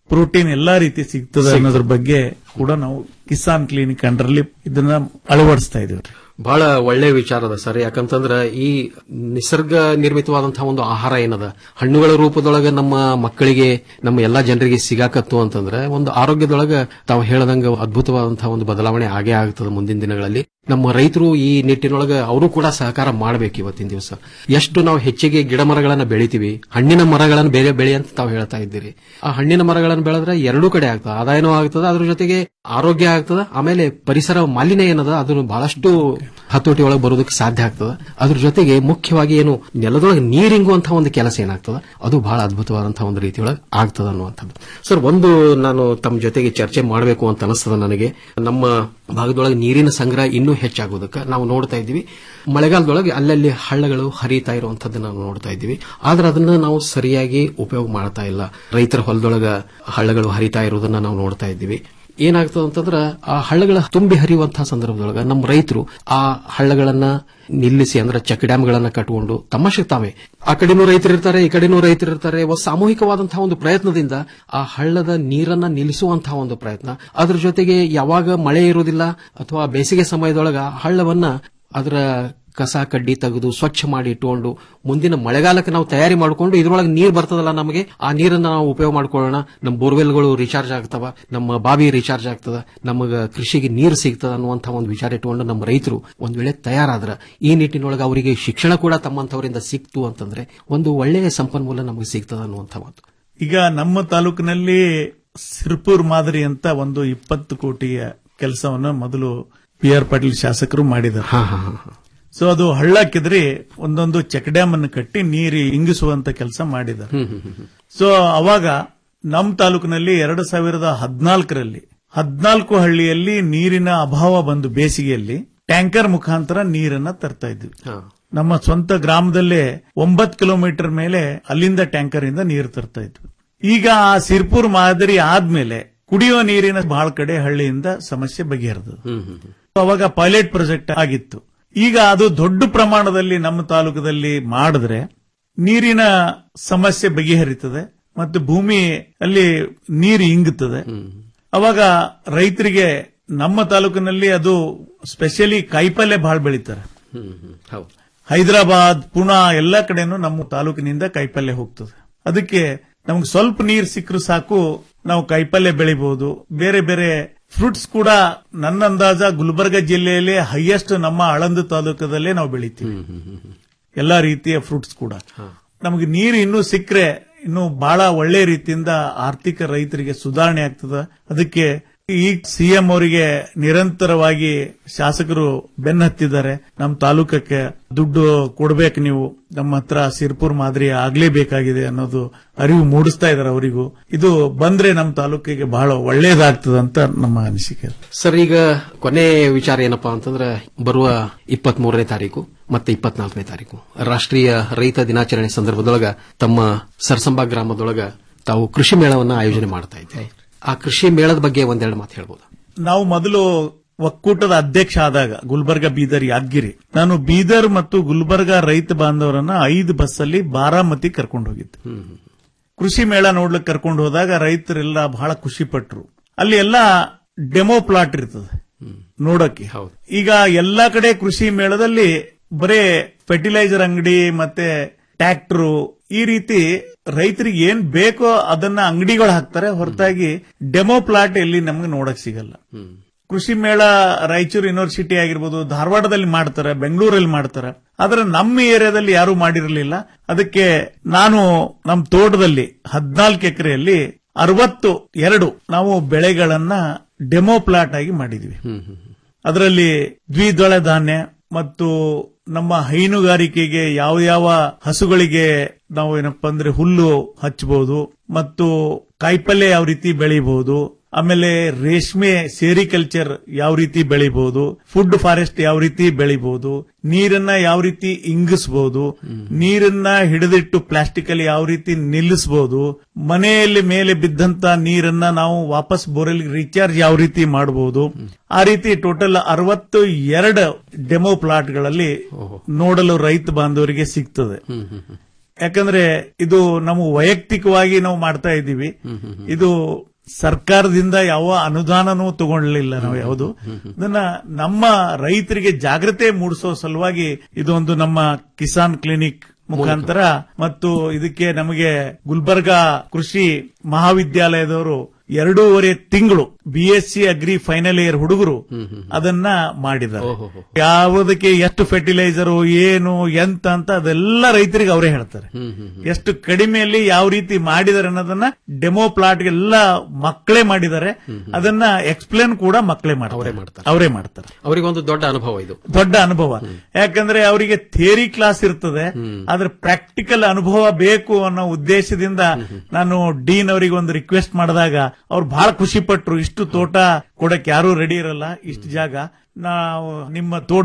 S12: ಪ್ರೋಟೀನ್ ಎಲ್ಲಾ ರೀತಿ ಸಿಗ್ತದೆ ಅನ್ನೋದ್ರ ಬಗ್ಗೆ ಕೂಡ ನಾವು ಕಿಸಾನ್ ಕ್ಲಿನಿಕ್ ಅಂಡರ್ಲಿ ಇದನ್ನ ಅಳವಡಿಸ್ತಾ ಇದೀವಿ
S14: ಬಹಳ ಒಳ್ಳೆ ವಿಚಾರ ಅದ ಸರ್ ಯಾಕಂತಂದ್ರ ಈ ನಿಸರ್ಗ ನಿರ್ಮಿತವಾದಂತಹ ಒಂದು ಆಹಾರ ಏನದ ಹಣ್ಣುಗಳ ರೂಪದೊಳಗ ನಮ್ಮ ಮಕ್ಕಳಿಗೆ ನಮ್ಮ ಎಲ್ಲಾ ಜನರಿಗೆ ಸಿಗಾಕತ್ತು ಅಂತಂದ್ರೆ ಒಂದು ಆರೋಗ್ಯದೊಳಗ ತಾವು ಹೇಳದಂಗ ಅದ್ಭುತವಾದಂತಹ ಒಂದು ಬದಲಾವಣೆ ಆಗೇ ಆಗ್ತದೆ ಮುಂದಿನ ದಿನಗಳಲ್ಲಿ ನಮ್ಮ ರೈತರು ಈ ನಿಟ್ಟಿನೊಳಗ ಅವರು ಕೂಡ ಸಹಕಾರ ಮಾಡಬೇಕು ಇವತ್ತಿನ ದಿವಸ ಎಷ್ಟು ನಾವು ಹೆಚ್ಚಿಗೆ ಗಿಡ ಮರಗಳನ್ನ ಬೆಳಿತೀವಿ ಹಣ್ಣಿನ ಮರಗಳನ್ನು ಬೇರೆ ಬೆಳೆ ಅಂತ ತಾವು ಹೇಳ್ತಾ ಇದ್ದೀರಿ ಆ ಹಣ್ಣಿನ ಮರಗಳನ್ನು ಬೆಳೆದ್ರೆ ಎರಡೂ ಕಡೆ ಆಗ್ತದೆ ಆದಾಯನೂ ಆಗ್ತದೆ ಅದ್ರ ಜೊತೆಗೆ ಆರೋಗ್ಯ ಆಗ್ತದೆ ಆಮೇಲೆ ಪರಿಸರ ಮಾಲಿನ್ಯ ಏನದ ಅದನ್ನು ಬಹಳಷ್ಟು ಹತೋಟಿ ಒಳಗೆ ಬರೋದಕ್ಕೆ ಸಾಧ್ಯ ಆಗ್ತದೆ ಅದ್ರ ಜೊತೆಗೆ ಮುಖ್ಯವಾಗಿ ಏನು ನೆಲದೊಳಗೆ ನೀರಿಂಗುವಂತಹ ಒಂದು ಕೆಲಸ ಏನಾಗ್ತದೆ ಅದು ಬಹಳ ಅದ್ಭುತವಾದಂತಹ ಒಂದು ರೀತಿಯೊಳಗೆ ಆಗ್ತದೆ ಅನ್ನುವಂಥದ್ದು ಸರ್ ಒಂದು ನಾನು ತಮ್ಮ ಜೊತೆಗೆ ಚರ್ಚೆ ಮಾಡಬೇಕು ಅಂತ ಅನಿಸ್ತದೆ ನನಗೆ ನಮ್ಮ ಭಾಗದೊಳಗೆ ನೀರಿನ ಸಂಗ್ರಹ ಇನ್ನೂ ಹೆಚ್ಚಾಗೋದಕ್ಕೆ ನಾವು ನೋಡ್ತಾ ಇದ್ದೀವಿ ಮಳೆಗಾಲದೊಳಗೆ ಅಲ್ಲಲ್ಲಿ ಹಳ್ಳಗಳು ಹರಿತಾ ಇರುವಂತದ್ದನ್ನ ನಾವು ನೋಡ್ತಾ ಇದ್ದೀವಿ ಆದ್ರೆ ಅದನ್ನ ನಾವು ಸರಿಯಾಗಿ ಉಪಯೋಗ ಮಾಡ್ತಾ ಇಲ್ಲ ರೈತರ ಹೊಲದೊಳಗ ಹಳ್ಳಗಳು ಹರಿತಾ ಇರೋದನ್ನ ನಾವು ನೋಡ್ತಾ ಇದ್ದೀವಿ ಏನಾಗ್ತದೆ ಅಂತಂದ್ರ ಆ ಹಳ್ಳಗಳ ತುಂಬಿ ಹರಿಯುವಂತಹ ಸಂದರ್ಭದೊಳಗ ನಮ್ಮ ರೈತರು ಆ ಹಳ್ಳಗಳನ್ನ ನಿಲ್ಲಿಸಿ ಅಂದ್ರೆ ಚೆಕ್ ಡ್ಯಾಂಗಳನ್ನ ಕಟ್ಟಿಕೊಂಡು ತಮ್ಮಷ್ಟೆ ತಾವೇ ಆ ಕಡೆನೂ ರೈತರಿರ್ತಾರೆ ಈ ಕಡೆನೂ ರೈತರಿರ್ತಾರೆ ಒಂದು ಸಾಮೂಹಿಕವಾದಂತಹ ಒಂದು ಪ್ರಯತ್ನದಿಂದ ಆ ಹಳ್ಳದ ನೀರನ್ನ ನಿಲ್ಲಿಸುವಂತಹ ಒಂದು ಪ್ರಯತ್ನ ಅದ್ರ ಜೊತೆಗೆ ಯಾವಾಗ ಮಳೆ ಇರುವುದಿಲ್ಲ ಅಥವಾ ಬೇಸಿಗೆ ಸಮಯದೊಳಗ ಆ ಹಳ್ಳವನ್ನ ಅದರ ಕಸ ಕಡ್ಡಿ ತೆಗೆದು ಸ್ವಚ್ಛ ಮಾಡಿ ಇಟ್ಟುಕೊಂಡು ಮುಂದಿನ ಮಳೆಗಾಲಕ್ಕೆ ನಾವು ತಯಾರಿ ಮಾಡಿಕೊಂಡು ಇದ್ರೊಳಗೆ ನೀರು ಬರ್ತದಲ್ಲ ನಮಗೆ ಆ ನೀರನ್ನ ನಾವು ಉಪಯೋಗ ಮಾಡ್ಕೊಳ್ಳೋಣ ನಮ್ಮ ಬೋರ್ವೆಲ್ಗಳು ರೀಚಾರ್ಜ್ ಆಗ್ತವ ನಮ್ಮ ಬಾವಿ ರೀಚಾರ್ಜ್ ಆಗ್ತದ ನಮಗ ಕೃಷಿಗೆ ನೀರು ಸಿಗ್ತದ ಅನ್ನುವಂತಹ ಒಂದು ವಿಚಾರ ಇಟ್ಟುಕೊಂಡು ನಮ್ಮ ರೈತರು ಒಂದ್ ವೇಳೆ ತಯಾರಾದ್ರ ಈ ನಿಟ್ಟಿನೊಳಗೆ ಅವರಿಗೆ ಶಿಕ್ಷಣ ಕೂಡ ತಮ್ಮಂತವರಿಂದ ಸಿಕ್ತು ಅಂತಂದ್ರೆ ಒಂದು ಒಳ್ಳೆಯ ಸಂಪನ್ಮೂಲ ನಮಗೆ ಸಿಗ್ತದ ಅನ್ನುವಂಥ ಮಾತು
S12: ಈಗ ನಮ್ಮ ತಾಲೂಕಿನಲ್ಲಿ ಸಿರ್ಪುರ್ ಮಾದರಿ ಅಂತ ಒಂದು ಇಪ್ಪತ್ತು ಕೋಟಿಯ ಕೆಲಸವನ್ನು ಮೊದಲು ಪಿ ಆರ್ ಪಾಟೀಲ್ ಶಾಸಕರು ಮಾಡಿದ್ದಾರೆ ಸೊ ಅದು ಹಳ್ಳ ಕಿದ್ರಿ ಒಂದೊಂದು ಚೆಕ್ ಡ್ಯಾಮ್ ಅನ್ನು ಕಟ್ಟಿ ನೀರು ಇಂಗಿಸುವಂತ ಕೆಲಸ ಮಾಡಿದ್ದಾರೆ ಸೊ ಅವಾಗ ನಮ್ಮ ತಾಲೂಕಿನಲ್ಲಿ ಎರಡು ಸಾವಿರದ ಹದಿನಾಲ್ಕರಲ್ಲಿ ಹದಿನಾಲ್ಕು ಹಳ್ಳಿಯಲ್ಲಿ ನೀರಿನ ಅಭಾವ ಬಂದು ಬೇಸಿಗೆಯಲ್ಲಿ ಟ್ಯಾಂಕರ್ ಮುಖಾಂತರ ನೀರನ್ನ ತರ್ತಾ ಇದ್ವಿ ನಮ್ಮ ಸ್ವಂತ ಗ್ರಾಮದಲ್ಲೇ ಒಂಬತ್ತು ಕಿಲೋಮೀಟರ್ ಮೇಲೆ ಅಲ್ಲಿಂದ ಟ್ಯಾಂಕರ್ ಇಂದ ನೀರು ತರ್ತಾ ಇದ್ವಿ ಈಗ ಆ ಸಿರ್ಪುರ್ ಮಾದರಿ ಆದ್ಮೇಲೆ ಕುಡಿಯುವ ನೀರಿನ ಬಹಳ ಕಡೆ ಹಳ್ಳಿಯಿಂದ ಸಮಸ್ಯೆ ಬಗೆಹರಿದು ಅವಾಗ ಪೈಲಟ್ ಪ್ರಾಜೆಕ್ಟ್ ಆಗಿತ್ತು ಈಗ ಅದು ದೊಡ್ಡ ಪ್ರಮಾಣದಲ್ಲಿ ನಮ್ಮ ತಾಲೂಕದಲ್ಲಿ ಮಾಡಿದ್ರೆ ನೀರಿನ ಸಮಸ್ಯೆ ಬಗೆಹರಿತದೆ ಮತ್ತು ಭೂಮಿ ಅಲ್ಲಿ ನೀರು ಇಂಗುತ್ತದೆ ಅವಾಗ ರೈತರಿಗೆ ನಮ್ಮ ತಾಲೂಕಿನಲ್ಲಿ ಅದು ಸ್ಪೆಷಲಿ ಕಾಯಿಪಲ್ಯ ಬಹಳ ಬೆಳೀತಾರೆ
S14: ಹೌದು
S12: ಹೈದರಾಬಾದ್ ಪುಣಾ ಎಲ್ಲಾ ಕಡೆನೂ ನಮ್ಮ ತಾಲೂಕಿನಿಂದ ಕಾಯಿಪಲ್ಯ ಹೋಗ್ತದೆ ಅದಕ್ಕೆ ನಮ್ಗೆ ಸ್ವಲ್ಪ ನೀರು ಸಿಕ್ಕರು ಸಾಕು ನಾವು ಕಾಯಿಪಲ್ಯ ಬೆಳಿಬಹುದು ಬೇರೆ ಬೇರೆ ಫ್ರೂಟ್ಸ್ ಕೂಡ ನನ್ನ ಅಂದಾಜ ಗುಲ್ಬರ್ಗ ಜಿಲ್ಲೆಯಲ್ಲಿ ಹೈಯೆಸ್ಟ್ ನಮ್ಮ ಆಳಂದ ತಾಲೂಕದಲ್ಲೇ ನಾವು ಬೆಳಿತೀವಿ ಎಲ್ಲಾ ರೀತಿಯ ಫ್ರೂಟ್ಸ್ ಕೂಡ ನಮಗೆ ನೀರು ಇನ್ನೂ ಸಿಕ್ಕರೆ ಇನ್ನು ಬಹಳ ಒಳ್ಳೆ ರೀತಿಯಿಂದ ಆರ್ಥಿಕ ರೈತರಿಗೆ ಸುಧಾರಣೆ ಆಗ್ತದ ಅದಕ್ಕೆ ಈ ಸಿಎಂ ಅವರಿಗೆ ನಿರಂತರವಾಗಿ ಶಾಸಕರು ಬೆನ್ನತ್ತಿದ್ದಾರೆ ನಮ್ಮ ತಾಲೂಕಕ್ಕೆ ದುಡ್ಡು ಕೊಡ್ಬೇಕು ನೀವು ನಮ್ಮ ಹತ್ರ ಸಿರ್ಪುರ್ ಮಾದರಿ ಆಗ್ಲೇಬೇಕಾಗಿದೆ ಅನ್ನೋದು ಅರಿವು ಮೂಡಿಸ್ತಾ ಇದ್ದಾರೆ ಅವರಿಗೂ ಇದು ಬಂದ್ರೆ ನಮ್ಮ ತಾಲೂಕಿಗೆ ಬಹಳ ಒಳ್ಳೇದಾಗ್ತದಂತ ನಮ್ಮ ಅನಿಸಿಕೆ
S14: ಸರ್ ಈಗ ಕೊನೆ ವಿಚಾರ ಏನಪ್ಪಾ ಅಂತಂದ್ರೆ ಬರುವ ಇಪ್ಪತ್ತ್ ಮೂರನೇ ತಾರೀಕು ಮತ್ತೆ ಇಪ್ಪತ್ನಾಲ್ಕನೇ ತಾರೀಕು ರಾಷ್ಟ್ರೀಯ ರೈತ ದಿನಾಚರಣೆ ಸಂದರ್ಭದೊಳಗ ತಮ್ಮ ಸರ್ಸಂಬಾ ಗ್ರಾಮದೊಳಗ ತಾವು ಕೃಷಿ ಮೇಳವನ್ನ ಆಯೋಜನೆ ಮಾಡ್ತಾ ಇದ್ದೀರಿ ಆ ಕೃಷಿ ಮೇಳದ ಬಗ್ಗೆ ಒಂದೆರಡು ಮಾತು ಹೇಳ್ಬೋದು
S12: ನಾವು ಮೊದಲು ಒಕ್ಕೂಟದ ಅಧ್ಯಕ್ಷ ಆದಾಗ ಗುಲ್ಬರ್ಗ ಬೀದರ್ ಯಾದಗಿರಿ ನಾನು ಬೀದರ್ ಮತ್ತು ಗುಲ್ಬರ್ಗ ರೈತ ಬಾಂಧವರನ್ನ ಐದು ಬಸ್ಸಲ್ಲಿ ಬಾರಾಮತಿ ಕರ್ಕೊಂಡು ಹೋಗಿದ್ದೆ ಕೃಷಿ ಮೇಳ ನೋಡ್ಲಿಕ್ಕೆ ಕರ್ಕೊಂಡು ಹೋದಾಗ ರೈತರೆಲ್ಲ ಬಹಳ ಖುಷಿ ಪಟ್ರು ಅಲ್ಲಿ ಎಲ್ಲ ಡೆಮೋ ಪ್ಲಾಟ್ ಇರ್ತದೆ ನೋಡಕ್ಕೆ ಈಗ ಎಲ್ಲಾ ಕಡೆ ಕೃಷಿ ಮೇಳದಲ್ಲಿ ಬರೇ ಫರ್ಟಿಲೈಸರ್ ಅಂಗಡಿ ಮತ್ತೆ ಟ್ರ್ಯಾಕ್ಟರ್ ಈ ರೀತಿ ರೈತರಿಗೆ ಏನ್ ಬೇಕೋ ಅದನ್ನ ಅಂಗಡಿಗಳು ಹಾಕ್ತಾರೆ ಹೊರತಾಗಿ ಡೆಮೋ ಪ್ಲಾಟ್ ಎಲ್ಲಿ ನಮ್ಗೆ ನೋಡಕ್ ಸಿಗಲ್ಲ ಕೃಷಿ ಮೇಳ ರಾಯಚೂರು ಯೂನಿವರ್ಸಿಟಿ ಆಗಿರ್ಬೋದು ಧಾರವಾಡದಲ್ಲಿ ಮಾಡ್ತಾರೆ ಬೆಂಗಳೂರಲ್ಲಿ ಮಾಡ್ತಾರೆ ಆದ್ರೆ ನಮ್ಮ ಏರಿಯಾದಲ್ಲಿ ಯಾರು ಮಾಡಿರಲಿಲ್ಲ ಅದಕ್ಕೆ ನಾನು ನಮ್ಮ ತೋಟದಲ್ಲಿ ಹದಿನಾಲ್ಕು ಎಕರೆಯಲ್ಲಿ ಅರವತ್ತು ಎರಡು ನಾವು ಬೆಳೆಗಳನ್ನ ಡೆಮೋ ಪ್ಲಾಟ್ ಆಗಿ ಮಾಡಿದ್ವಿ ಅದರಲ್ಲಿ ದ್ವಿದಳ ಧಾನ್ಯ ಮತ್ತು ನಮ್ಮ ಹೈನುಗಾರಿಕೆಗೆ ಯಾವ ಯಾವ ಹಸುಗಳಿಗೆ ನಾವು ಏನಪ್ಪಾ ಅಂದ್ರೆ ಹುಲ್ಲು ಹಚ್ಚಬಹುದು ಮತ್ತು ಕಾಯಿಪಲ್ಯ ಯಾವ ರೀತಿ ಬೆಳಿಬಹುದು ಆಮೇಲೆ ರೇಷ್ಮೆ ಸೇರಿಕಲ್ಚರ್ ಯಾವ ರೀತಿ ಬೆಳಿಬಹುದು ಫುಡ್ ಫಾರೆಸ್ಟ್ ಯಾವ ರೀತಿ ಬೆಳಿಬಹುದು ನೀರನ್ನ ಯಾವ ರೀತಿ ಇಂಗಿಸಬಹುದು ನೀರನ್ನ ಹಿಡಿದಿಟ್ಟು ಪ್ಲಾಸ್ಟಿಕ್ ಅಲ್ಲಿ ಯಾವ ರೀತಿ ನಿಲ್ಲಿಸಬಹುದು ಮನೆಯಲ್ಲಿ ಮೇಲೆ ಬಿದ್ದಂತ ನೀರನ್ನ ನಾವು ವಾಪಸ್ ಬೋರೆಲ್ ರೀಚಾರ್ಜ್ ಯಾವ ರೀತಿ ಮಾಡಬಹುದು ಆ ರೀತಿ ಟೋಟಲ್ ಅರವತ್ತು ಎರಡು ಡೆಮೋ ಪ್ಲಾಟ್ಗಳಲ್ಲಿ ನೋಡಲು ರೈತ ಬಾಂಧವರಿಗೆ ಸಿಗ್ತದೆ ಯಾಕಂದ್ರೆ ಇದು ನಮ್ಮ ವೈಯಕ್ತಿಕವಾಗಿ ನಾವು ಮಾಡ್ತಾ ಇದ್ದೀವಿ ಇದು ಸರ್ಕಾರದಿಂದ ಯಾವ ಅನುದಾನನೂ ತಗೊಳ್ಳಿಲ್ಲ ನಾವು ಯಾವುದು ಇದನ್ನ ನಮ್ಮ ರೈತರಿಗೆ ಜಾಗೃತೆ ಮೂಡಿಸೋ ಸಲುವಾಗಿ ಇದೊಂದು ನಮ್ಮ ಕಿಸಾನ್ ಕ್ಲಿನಿಕ್ ಮುಖಾಂತರ ಮತ್ತು ಇದಕ್ಕೆ ನಮಗೆ ಗುಲ್ಬರ್ಗಾ ಕೃಷಿ ಮಹಾವಿದ್ಯಾಲಯದವರು ಎರಡೂವರೆ ತಿಂಗಳು B S C agri final year ಹುಡುಗರು ಅದನ್ನ ಮಾಡಿದ್ದಾರೆ ಯಾವುದಕ್ಕೆ ಎಷ್ಟು ಫರ್ಟಿಲೈಸರ್ ಏನು ಎಂತ ಅಂತ ಅದೆಲ್ಲ ರೈತರಿಗೆ ಅವರೇ ಹೇಳ್ತಾರೆ ಎಷ್ಟು ಕಡಿಮೆಯಲ್ಲಿ ಯಾವ ರೀತಿ ಮಾಡಿದ್ದಾರೆ ಅನ್ನೋದನ್ನ ಡೆಮೋ ಪ್ಲಾಟ್ ಎಲ್ಲ ಮಕ್ಕಳೇ ಮಾಡಿದ್ದಾರೆ ಅದನ್ನ ಎಕ್ಸ್ಪ್ಲೇನ್ ಕೂಡ ಮಕ್ಕಳೇ ಮಾಡ್ತಾರೆ ಅವರೇ ಮಾಡ್ತಾರೆ
S14: ಅವರಿಗೆ ಒಂದು ದೊಡ್ಡ ಅನುಭವ ಇದು
S12: ದೊಡ್ಡ ಅನುಭವ ಯಾಕಂದ್ರೆ ಅವರಿಗೆ ಥಿಯರಿ ಕ್ಲಾಸ್ ಇರ್ತದೆ ಆದ್ರೆ ಪ್ರಾಕ್ಟಿಕಲ್ ಅನುಭವ ಬೇಕು ಅನ್ನೋ ಉದ್ದೇಶದಿಂದ ನಾನು ಡೀನ್ ಅವರಿಗೆ ಒಂದು ರಿಕ್ವೆಸ್ಟ್ ಮಾಡಿದಾಗ ಅವ್ರು ಬಹಳ ಖುಷಿ ಪಟ್ರು ಇಷ್ಟು ತೋಟ ಕೊಡಕ್ ಯಾರು ರೆಡಿ ಇರಲ್ಲ ಇಷ್ಟು ಜಾಗ ನಾವು ನಿಮ್ಮ ತೋಟ